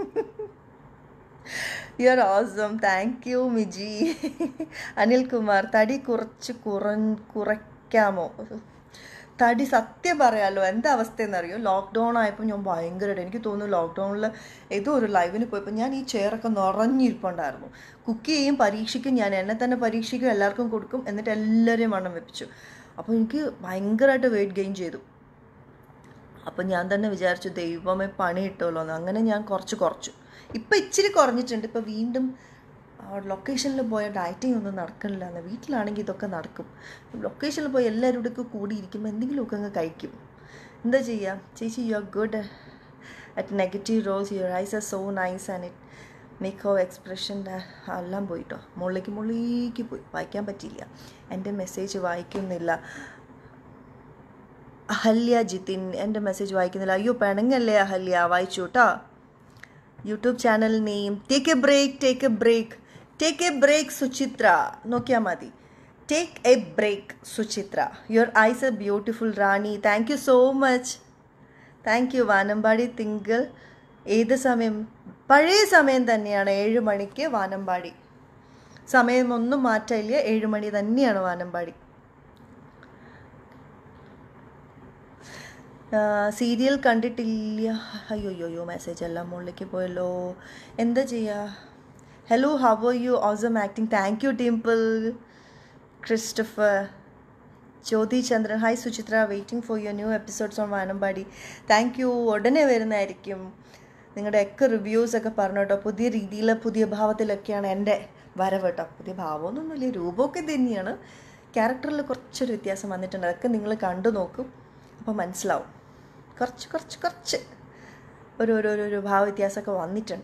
you are awesome thank you Miji Anilkumar തടി കുറച്ച് കുറ കുറയ്ക്കാമോ തടി സത്യം പറയാമല്ലോ എന്താ അവസ്ഥയെന്നറിയോ ലോക്ക്ഡൗൺ ആയപ്പോൾ ഞാൻ ഭയങ്കരമായിട്ട് എനിക്ക് തോന്നുന്നു ലോക്ക്ഡൗണിൽ ഏതോ ഒരു ലൈവിന് പോയപ്പോൾ ഞാൻ ഈ ചെയറൊക്കെ നിറഞ്ഞിരിപ്പുണ്ടായിരുന്നു കുക്ക് ചെയ്യും പരീക്ഷിക്കും ഞാൻ എന്നെ തന്നെ പരീക്ഷിക്കും എല്ലാവർക്കും കൊടുക്കും എന്നിട്ട് എല്ലാവരെയും വണ്ണം വെപ്പിച്ചു അപ്പോൾ എനിക്ക് ഭയങ്കരമായിട്ട് വെയിറ്റ് ഗെയിൻ ചെയ്തു അപ്പം ഞാൻ തന്നെ വിചാരിച്ചു ദൈവമേ പണി കിട്ടുമല്ലോ എന്ന് അങ്ങനെ ഞാൻ കുറച്ച് കുറച്ചു ഇപ്പം ഇച്ചിരി കുറഞ്ഞിട്ടുണ്ട് ഇപ്പം വീണ്ടും ലൊക്കേഷനിൽ പോയ ഡയറ്റിംഗ് ഒന്നും നടക്കണില്ല എന്ന് വീട്ടിലാണെങ്കിൽ ഇതൊക്കെ നടക്കും ലൊക്കേഷനിൽ പോയി എല്ലാവരും കൂടെ കൂടിയിരിക്കുമ്പോൾ എന്തെങ്കിലുമൊക്കെ അങ്ങ് കഴിക്കും എന്താ ചെയ്യുക ചേച്ചി you are good at negative roles your eyes are so nice and it make oh എക്സ്പ്രഷൻ്റെ എല്ലാം പോയിട്ടോ മുകളിലേക്ക് മുകളിലേക്ക് പോയി വായിക്കാൻ പറ്റിയില്ല എൻ്റെ മെസ്സേജ് വായിക്കുന്നില്ല അഹല്യ ജിതിൻ എൻ്റെ മെസ്സേജ് വായിക്കുന്നില്ല അയ്യോ പെണങ്ങല്ലേ അഹല്യ വായിച്ചു കേട്ടോ YouTube channel name take a break take a break take a break Suchitra നോക്കിയാൽ മതി take a break Suchitra your eyes a beautiful Rani thank you so much thank you Vanambadi തിങ്കൾ ഏത് സമയം പഴയ സമയം തന്നെയാണ് ഏഴ് മണിക്ക് വാനമ്പാടി സമയം ഒന്നും മാറ്റമില്ല ഏഴ് മണി തന്നെയാണ് വാനമ്പാടി സീരിയൽ കണ്ടിട്ടില്ല അയ്യോ അയ്യോ അയ്യോ മെസ്സേജ് എല്ലാം മുകളിലേക്ക് പോയല്ലോ എന്താ ചെയ്യുക hello how you awesome acting thank you Dimple Christopher Jyothi Chandran hi Suchitra waiting for your new episodes on Vanambadi thank you ഉടനെ വരുന്നതായിരിക്കും നിങ്ങളുടെയൊക്കെ റിവ്യൂസ് ഒക്കെ പറഞ്ഞു കേട്ടോ പുതിയ രീതിയിൽ പുതിയ ഭാവത്തിലൊക്കെയാണ് എൻ്റെ വരവ് കേട്ടോ പുതിയ ഭാവമൊന്നുമില്ല രൂപമൊക്കെ തന്നെയാണ് ക്യാരക്ടറിൽ കുറച്ചൊരു വ്യത്യാസം വന്നിട്ടുണ്ട് അതൊക്കെ നിങ്ങൾ കണ്ടു നോക്കും അപ്പോൾ മനസ്സിലാവും കുറച്ച് കുറച്ച് കുറച്ച് ഒരു ഒരു ഒരു ഒരു ഭാവ വ്യത്യാസമൊക്കെ വന്നിട്ടുണ്ട്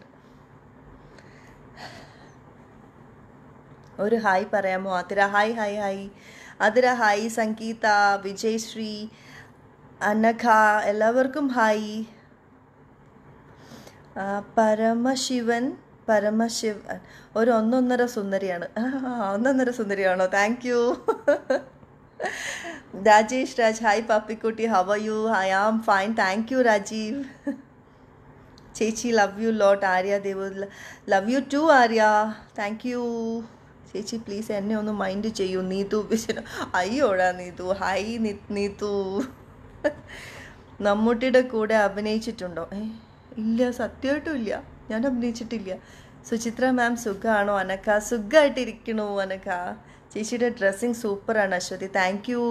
ഒരു ഹായ് പറയാമോ Athira hi hi hi Athira hi Sangeetha Vijayasree Anagha എല്ലാവർക്കും ഹായ് പരമശിവൻ പരമശിവൻ ഒരു ഒന്നൊന്നര സുന്ദരിയാണ് ഒന്നൊന്നര സുന്ദരിയാണോ thank you Rajesh Raj hi പാപ്പിക്കുട്ടി how you I am fine thank you Rajeev ചേച്ചി love you lot Arya Dev love you too Arya thank you ചേച്ചി പ്ലീസ് എന്നെ ഒന്ന് മൈൻഡ് ചെയ്യൂ നീതു അയ്യോടാ നീതു ഹായ് നീതു മമ്മൂട്ടിയുടെ കൂടെ അഭിനയിച്ചിട്ടുണ്ടോ ഏ ഇല്ല സത്യമായിട്ടും ഇല്ല ഞാൻ അഭിനയിച്ചിട്ടില്ല സുചിത്ര മാം സുഖമാണോ അനക്ക സുഖമായിട്ടിരിക്കണു അനക്ക ചേച്ചിയുടെ ഡ്രസ്സിങ് സൂപ്പറാണ് അശ്വതി താങ്ക് യു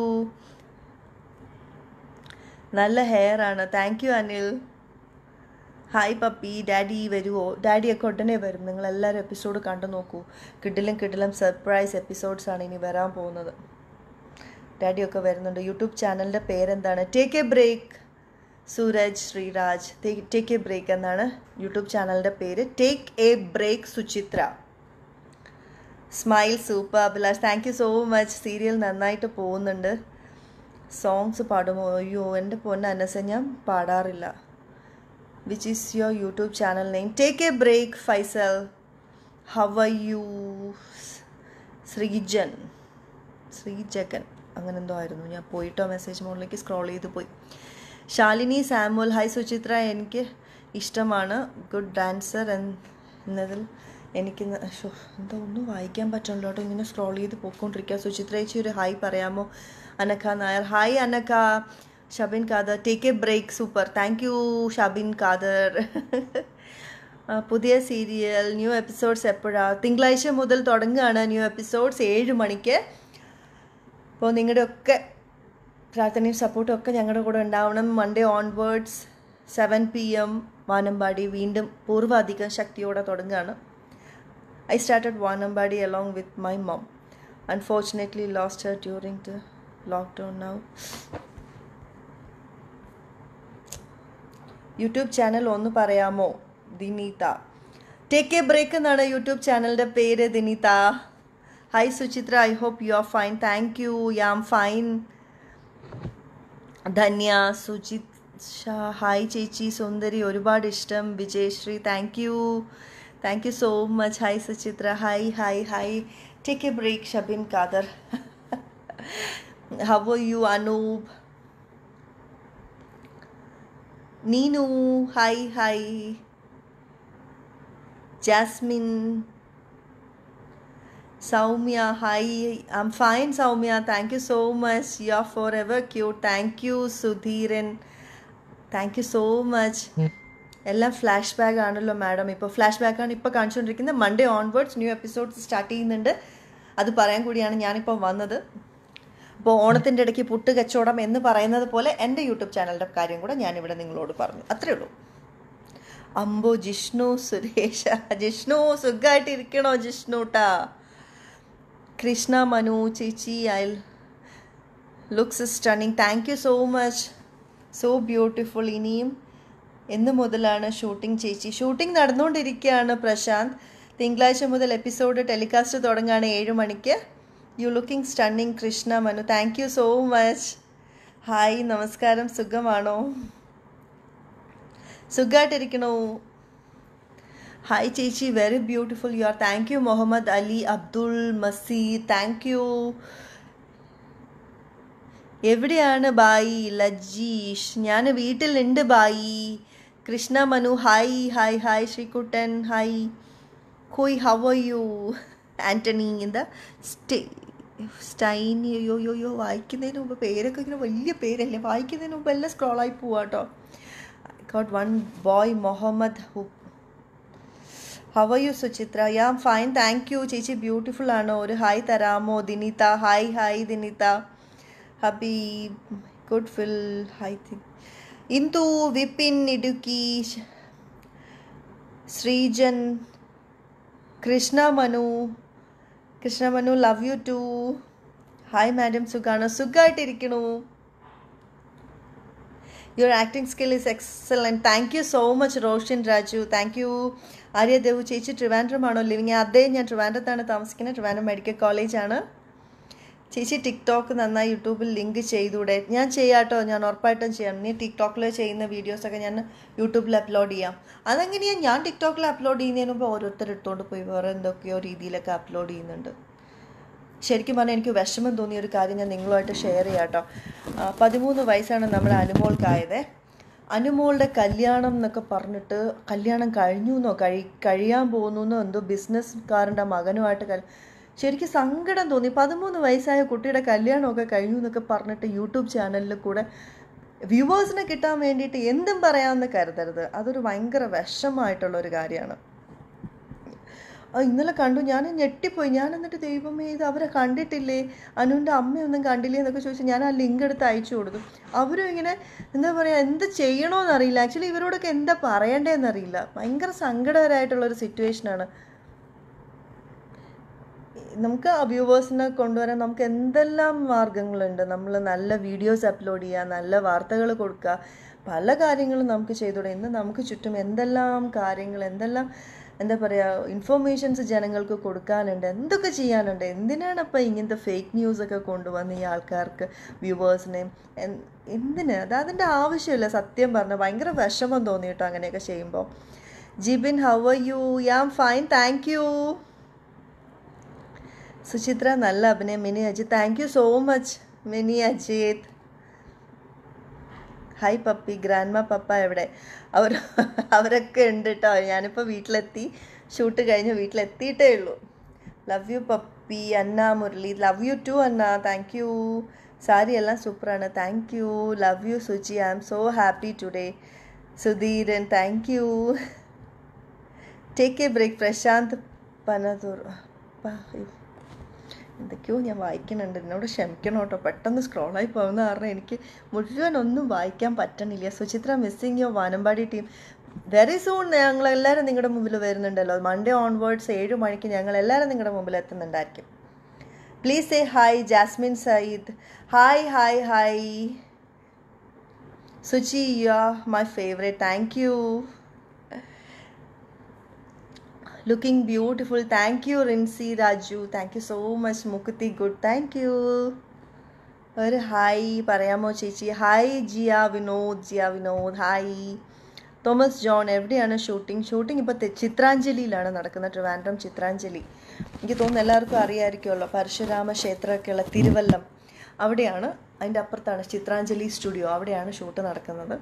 നല്ല ഹെയർ ആണ് thank you Anil hi Pappi daddy വരുമോ ഡാഡിയൊക്കെ ഉടനെ വരും നിങ്ങൾ എല്ലാവരും എപ്പിസോഡ് കണ്ടു നോക്കൂ കിഡിലും കിഡിലും സർപ്രൈസ് എപ്പിസോഡ്സ് ആണ് ഇനി വരാൻ പോകുന്നത് ഡാഡിയൊക്കെ വരുന്നുണ്ട് യൂട്യൂബ് ചാനലിൻ്റെ പേരെന്താണ് take a break Sooraj Sreeraj take a break എന്നാണ് യൂട്യൂബ് ചാനലിൻ്റെ പേര് take a break Suchitra smile super Abhilash thank you so much serial നന്നായിട്ട് പോകുന്നുണ്ട് സോങ്സ് പാടുമോ അയ്യോ എൻ്റെ പൊന്ന അനസ ഞാൻ പാടാറില്ല which is your YouTube channel name take a break Faisal how you Sreejan Sreejagan അങ്ങനെ എന്തോ ആയിരുന്നു ഞാൻ പോയിട്ടോ മെസ്സേജ് മോഡിലേക്ക് സ്ക്രോൾ ചെയ്ത് പോയി ശാലിനി സാമുൽ ഹായ് സുചിത്ര എനിക്ക് ഇഷ്ടമാണ് ഗുഡ് ഡാൻസർ എന്നതിൽ എനിക്ക് ന- ശ്ശോ, എന്താ ഒന്നും വായിക്കാൻ പറ്റണല്ലോ കേട്ടോ ഇങ്ങനെ സ്ക്രോൾ ചെയ്ത് പോയിക്കൊണ്ടിരിക്കുക സുചിത്ര ചേച്ചി ഒരു ഹായ് പറയാമോ Anakha Nair hi Anakha Shabin Khader take a break super thank you Shabin Khader ആ, പുതിയ സീരിയൽ ന്യൂ എപ്പിസോഡ്സ് എപ്പോഴാണ് തിങ്കളാഴ്ച മുതൽ തുടങ്ങുകയാണ് ന്യൂ എപ്പിസോഡ്സ് ഏഴ് മണിക്ക് അപ്പോൾ നിങ്ങളുടെ ഒക്കെ പ്രാർത്ഥനയും സപ്പോർട്ടും ഒക്കെ ഞങ്ങളുടെ കൂടെ ഉണ്ടാവണം Monday onwards seven P M Vanambadi വീണ്ടും പൂർവാധികം ശക്തിയോടെ തുടങ്ങുകയാണ് I started Vanambadi along with my mum unfortunately lost her during the lockdown now YouTube channel ഒന്ന് പറയാമോ ദിനീത ടേക്ക് എ ബ്രേക്ക് എന്നാണ് യൂട്യൂബ് ചാനലിൻ്റെ പേര് Dineetha hi Suchitra I hope you are fine thank you I'm fine Dhanya Sujith Sha hi ചേച്ചി സുന്ദരി ഒരുപാട് ഇഷ്ടം Vijayasree thank you thank you so much hi Suchitra hi hi hi take a break Shabin Khader how you Anoop Neenu hi hi Jasmine Soumya hi I M fine Soumya thank you so much you are forever cute thank you Sudheeran thank you so much എല്ലാം flash back ആണല്ലോ madam ഇപ്പോൾ flash back ആണ് ഇപ്പോൾ കാണിച്ചുകൊണ്ടിരിക്കുന്നത് Monday onwards new episodes start ചെയ്യുന്നുണ്ട് അത് പറയാൻ കൂടിയാണ് ഞാനിപ്പോൾ വന്നത് അപ്പോൾ ഓണത്തിൻ്റെ ഇടയ്ക്ക് പുട്ട് കച്ചവടം എന്ന് പറയുന്നത് പോലെ എൻ്റെ യൂട്യൂബ് ചാനലിൻ്റെ കാര്യം കൂടെ ഞാനിവിടെ നിങ്ങളോട് പറഞ്ഞു അത്രേ ഉള്ളൂ അമ്പോ ജിഷ്ണു സുരേഷ ജിഷ്ണു സുഖമായിട്ടിരിക്കണോ ജിഷ്ണുട്ടാ കൃഷ്ണ മനു ചേച്ചി eye looks stunning thank you so much so beautiful ഇനിയും എന്ന് മുതലാണ് ഷൂട്ടിംഗ് ചേച്ചി ഷൂട്ടിംഗ് നടന്നുകൊണ്ടിരിക്കുകയാണ് പ്രശാന്ത് തിങ്കളാഴ്ച മുതൽ എപ്പിസോഡ് ടെലികാസ്റ്റ് തുടങ്ങുകയാണ് ഏഴ് മണിക്ക് you looking stunning Krishna Manu thank you so much hi നമസ്കാരം സുഖമാണോ സുഖമായിട്ടിരിക്കണോ ഹായ് ചേച്ചി very beautiful you are thank you Muhammad Ali Abdul Maseed thank you എവിടെയാണ് ബായി ലജീഷ് ഞാൻ വീട്ടിലുണ്ട് ബായി Krishna Manu hi hi hi Sreekuttan hi ഹോയ് how you Antony in the stay stain yo yo യോ വായിക്കുന്നതിന് മുമ്പ് പേരൊക്കെ ഇങ്ങനെ വലിയ പേരല്ലേ വായിക്കുന്നതിന് മുമ്പ് എല്ലാം സ്ക്രോളായി പോവാട്ടോ got one boy Muhammad who how you Suchitra ya fine thank you ചേച്ചി ബ്യൂട്ടിഫുൾ ആണ് ഒരു ഹായ് തരാമോ Dinitha hi hi Dinitha Habeeb good feel hi think Indu Vipin Idukki Sreejan Krishna Manu Krishna Manu love you too hi madam സുഖാണോ സുഖമായിട്ടിരിക്കണു your acting skill is excellent thank you so much Roshan Raju thank you Arya Devu ചേച്ചി ട്രിവാൻഡ്രമാണോ living അതേ ഞാൻ ട്രിവാൻഡ്രത്താണ് താമസിക്കുന്നത് ട്രിവാൻഡ്രം മെഡിക്കൽ കോളേജാണ് ചേച്ചി ടിക്ടോക്ക് നന്നായി യൂട്യൂബിൽ ലിങ്ക് ചെയ്തൂടെ ഞാൻ ചെയ്യാട്ടോ ഞാൻ ഉറപ്പായിട്ടും ചെയ്യാം നീ ടിക്ടോക്കിൽ ചെയ്യുന്ന വീഡിയോസൊക്കെ ഞാൻ യൂട്യൂബിൽ അപ്ലോഡ് ചെയ്യാം അതെങ്ങനെയാണ് ഞാൻ ടിക്ടോക്കിൽ അപ്ലോഡ് ചെയ്യുന്നതിന് മുമ്പ് ഓരോരുത്തർ എടുത്തുകൊണ്ട് പോയി വേറെ എന്തൊക്കെയോ രീതിയിലൊക്കെ അപ്ലോഡ് ചെയ്യുന്നുണ്ട് ശരിക്കും പറഞ്ഞാൽ എനിക്ക് വിഷമം തോന്നിയ ഒരു കാര്യം ഞാൻ നിങ്ങളുമായിട്ട് ഷെയർ ചെയ്യാം കേട്ടോ ആ, പതിമൂന്ന് വയസ്സാണ് നമ്മുടെ അനുമോൾക്കായത് അനുമോളുടെ കല്യാണം എന്നൊക്കെ പറഞ്ഞിട്ട് കല്യാണം കഴിഞ്ഞു എന്നോ കഴി കഴിയാൻ പോകുന്നു എന്നോ എന്തോ ബിസിനസ്സുകാരൻ്റെ മകനുമായിട്ട് കൽ ശരിക്കും സങ്കടം തോന്നി പതിമൂന്ന് വയസ്സായ കുട്ടിയുടെ കല്യാണമൊക്കെ കഴിഞ്ഞു എന്നൊക്കെ പറഞ്ഞിട്ട് യൂട്യൂബ് ചാനലിൽ കൂടെ വ്യൂവേഴ്സിനെ കിട്ടാൻ വേണ്ടിയിട്ട് എന്തും പറയാമെന്ന് കരുതരുത് അതൊരു ഭയങ്കര വിഷമമായിട്ടുള്ള ഒരു കാര്യമാണ് ആ ഇന്നലെ കണ്ടു ഞാൻ ഞെട്ടിപ്പോയി ഞാൻ എന്നിട്ട് ദൈവമേ ഇത് അവരെ കണ്ടിട്ടില്ലേ അനുവിൻ്റെ അമ്മയൊന്നും കണ്ടില്ലേ എന്നൊക്കെ ചോദിച്ചു ഞാൻ ആ ലിങ്ക് എടുത്ത് അയച്ചു കൊടുത്തു അവരും ഇങ്ങനെ എന്താ പറയുക എന്ത് ചെയ്യണമെന്നറിയില്ല ആക്ച്വലി ഇവരോടൊക്കെ എന്താ പറയണ്ടേന്നറിയില്ല ഭയങ്കര സങ്കടകരമായിട്ടുള്ളൊരു സിറ്റുവേഷനാണ് നമുക്ക് വ്യൂവേഴ്സിനെ കൊണ്ടുവരാൻ നമുക്ക് എന്തെല്ലാം മാർഗങ്ങളുണ്ട് നമ്മൾ നല്ല വീഡിയോസ് അപ്ലോഡ് ചെയ്യുക നല്ല വാർത്തകൾ കൊടുക്കുക പല കാര്യങ്ങളും നമുക്ക് ചെയ്തുകൂടെ ഇന്ന് നമുക്ക് ചുറ്റും എന്തെല്ലാം കാര്യങ്ങൾ എന്തെല്ലാം എന്താ പറയുക ഇൻഫർമേഷൻസ് ജനങ്ങൾക്ക് കൊടുക്കാനുണ്ട് എന്തൊക്കെ ചെയ്യാനുണ്ട് എന്തിനാണ് അപ്പം ഇങ്ങനത്തെ ഫേക്ക് ന്യൂസൊക്കെ കൊണ്ടുവന്ന് ഈ ആൾക്കാർക്ക് വ്യൂവേഴ്സിനെയും എന്തിന് അത് അതിൻ്റെ ആവശ്യമില്ല സത്യം പറഞ്ഞാൽ ഭയങ്കര വിഷമം തോന്നി കേട്ടോ അങ്ങനെയൊക്കെ ചെയ്യുമ്പോൾ Jibin how are you I'm fine thank you Suchitra നല്ല അഭിനയം Mini Ajith thank you so much Mini Ajith hi Pappi grandma papa എവിടെ അവർ അവരൊക്കെ ഉണ്ട് കേട്ടോ ഞാനിപ്പോൾ വീട്ടിലെത്തി ഷൂട്ട് കഴിഞ്ഞ് വീട്ടിലെത്തിയിട്ടേ ഉള്ളൂ love you Pappi Anna Murali love you too Anna thank you sari എല്ലാം സൂപ്പറാണ് thank you love you Suchi I am so happy today Sudheeran thank you take a break Prasanth Panathur എന്തൊക്കെയോ ഞാൻ വായിക്കുന്നുണ്ട് എന്നോട് ക്ഷമിക്കണം കേട്ടോ പെട്ടെന്ന് സ്ക്രോളായി പോകുന്ന കാരണം എനിക്ക് മുഴുവൻ ഒന്നും വായിക്കാൻ പറ്റണില്ല സുചിത്ര മിസ്സിങ് യോ വാനമ്പാടി ടീം വെരി സൂൺ ഞങ്ങൾ എല്ലാവരും നിങ്ങളുടെ മുമ്പിൽ വരുന്നുണ്ടല്ലോ മൺഡേ ഓൺവേർഡ്സ് ഏഴ് മണിക്ക് ഞങ്ങൾ എല്ലാവരും നിങ്ങളുടെ മുമ്പിൽ എത്തുന്നുണ്ടായിരിക്കും please say hi Jasmine Syed hi hi hi Suchi you are my favourite thank you looking beautiful thank you Rincy Raju thank you so much മുക്കുത്തി ഗുഡ് താങ്ക് യു ഒരു ഹായ് പറയാമോ ചേച്ചി hi Jiya Vinod Jiya Vinod hi Thomas John എവിടെയാണ് ഷൂട്ടിംഗ് ഷൂട്ടിംഗ് ഇപ്പോൾ ചിത്രാഞ്ജലിയിലാണ് നടക്കുന്നത് ട്രിവാൻഡ്രം ചിത്രാഞ്ജലി എനിക്ക് തോന്നുന്നു എല്ലാവർക്കും അറിയാമായിരിക്കുമല്ലോ പരശുരാമ ക്ഷേത്രമൊക്കെയുള്ള തിരുവല്ലം അവിടെയാണ് അതിൻ്റെ അപ്പുറത്താണ് ചിത്രാഞ്ജലി സ്റ്റുഡിയോ അവിടെയാണ് ഷൂട്ട് നടക്കുന്നത്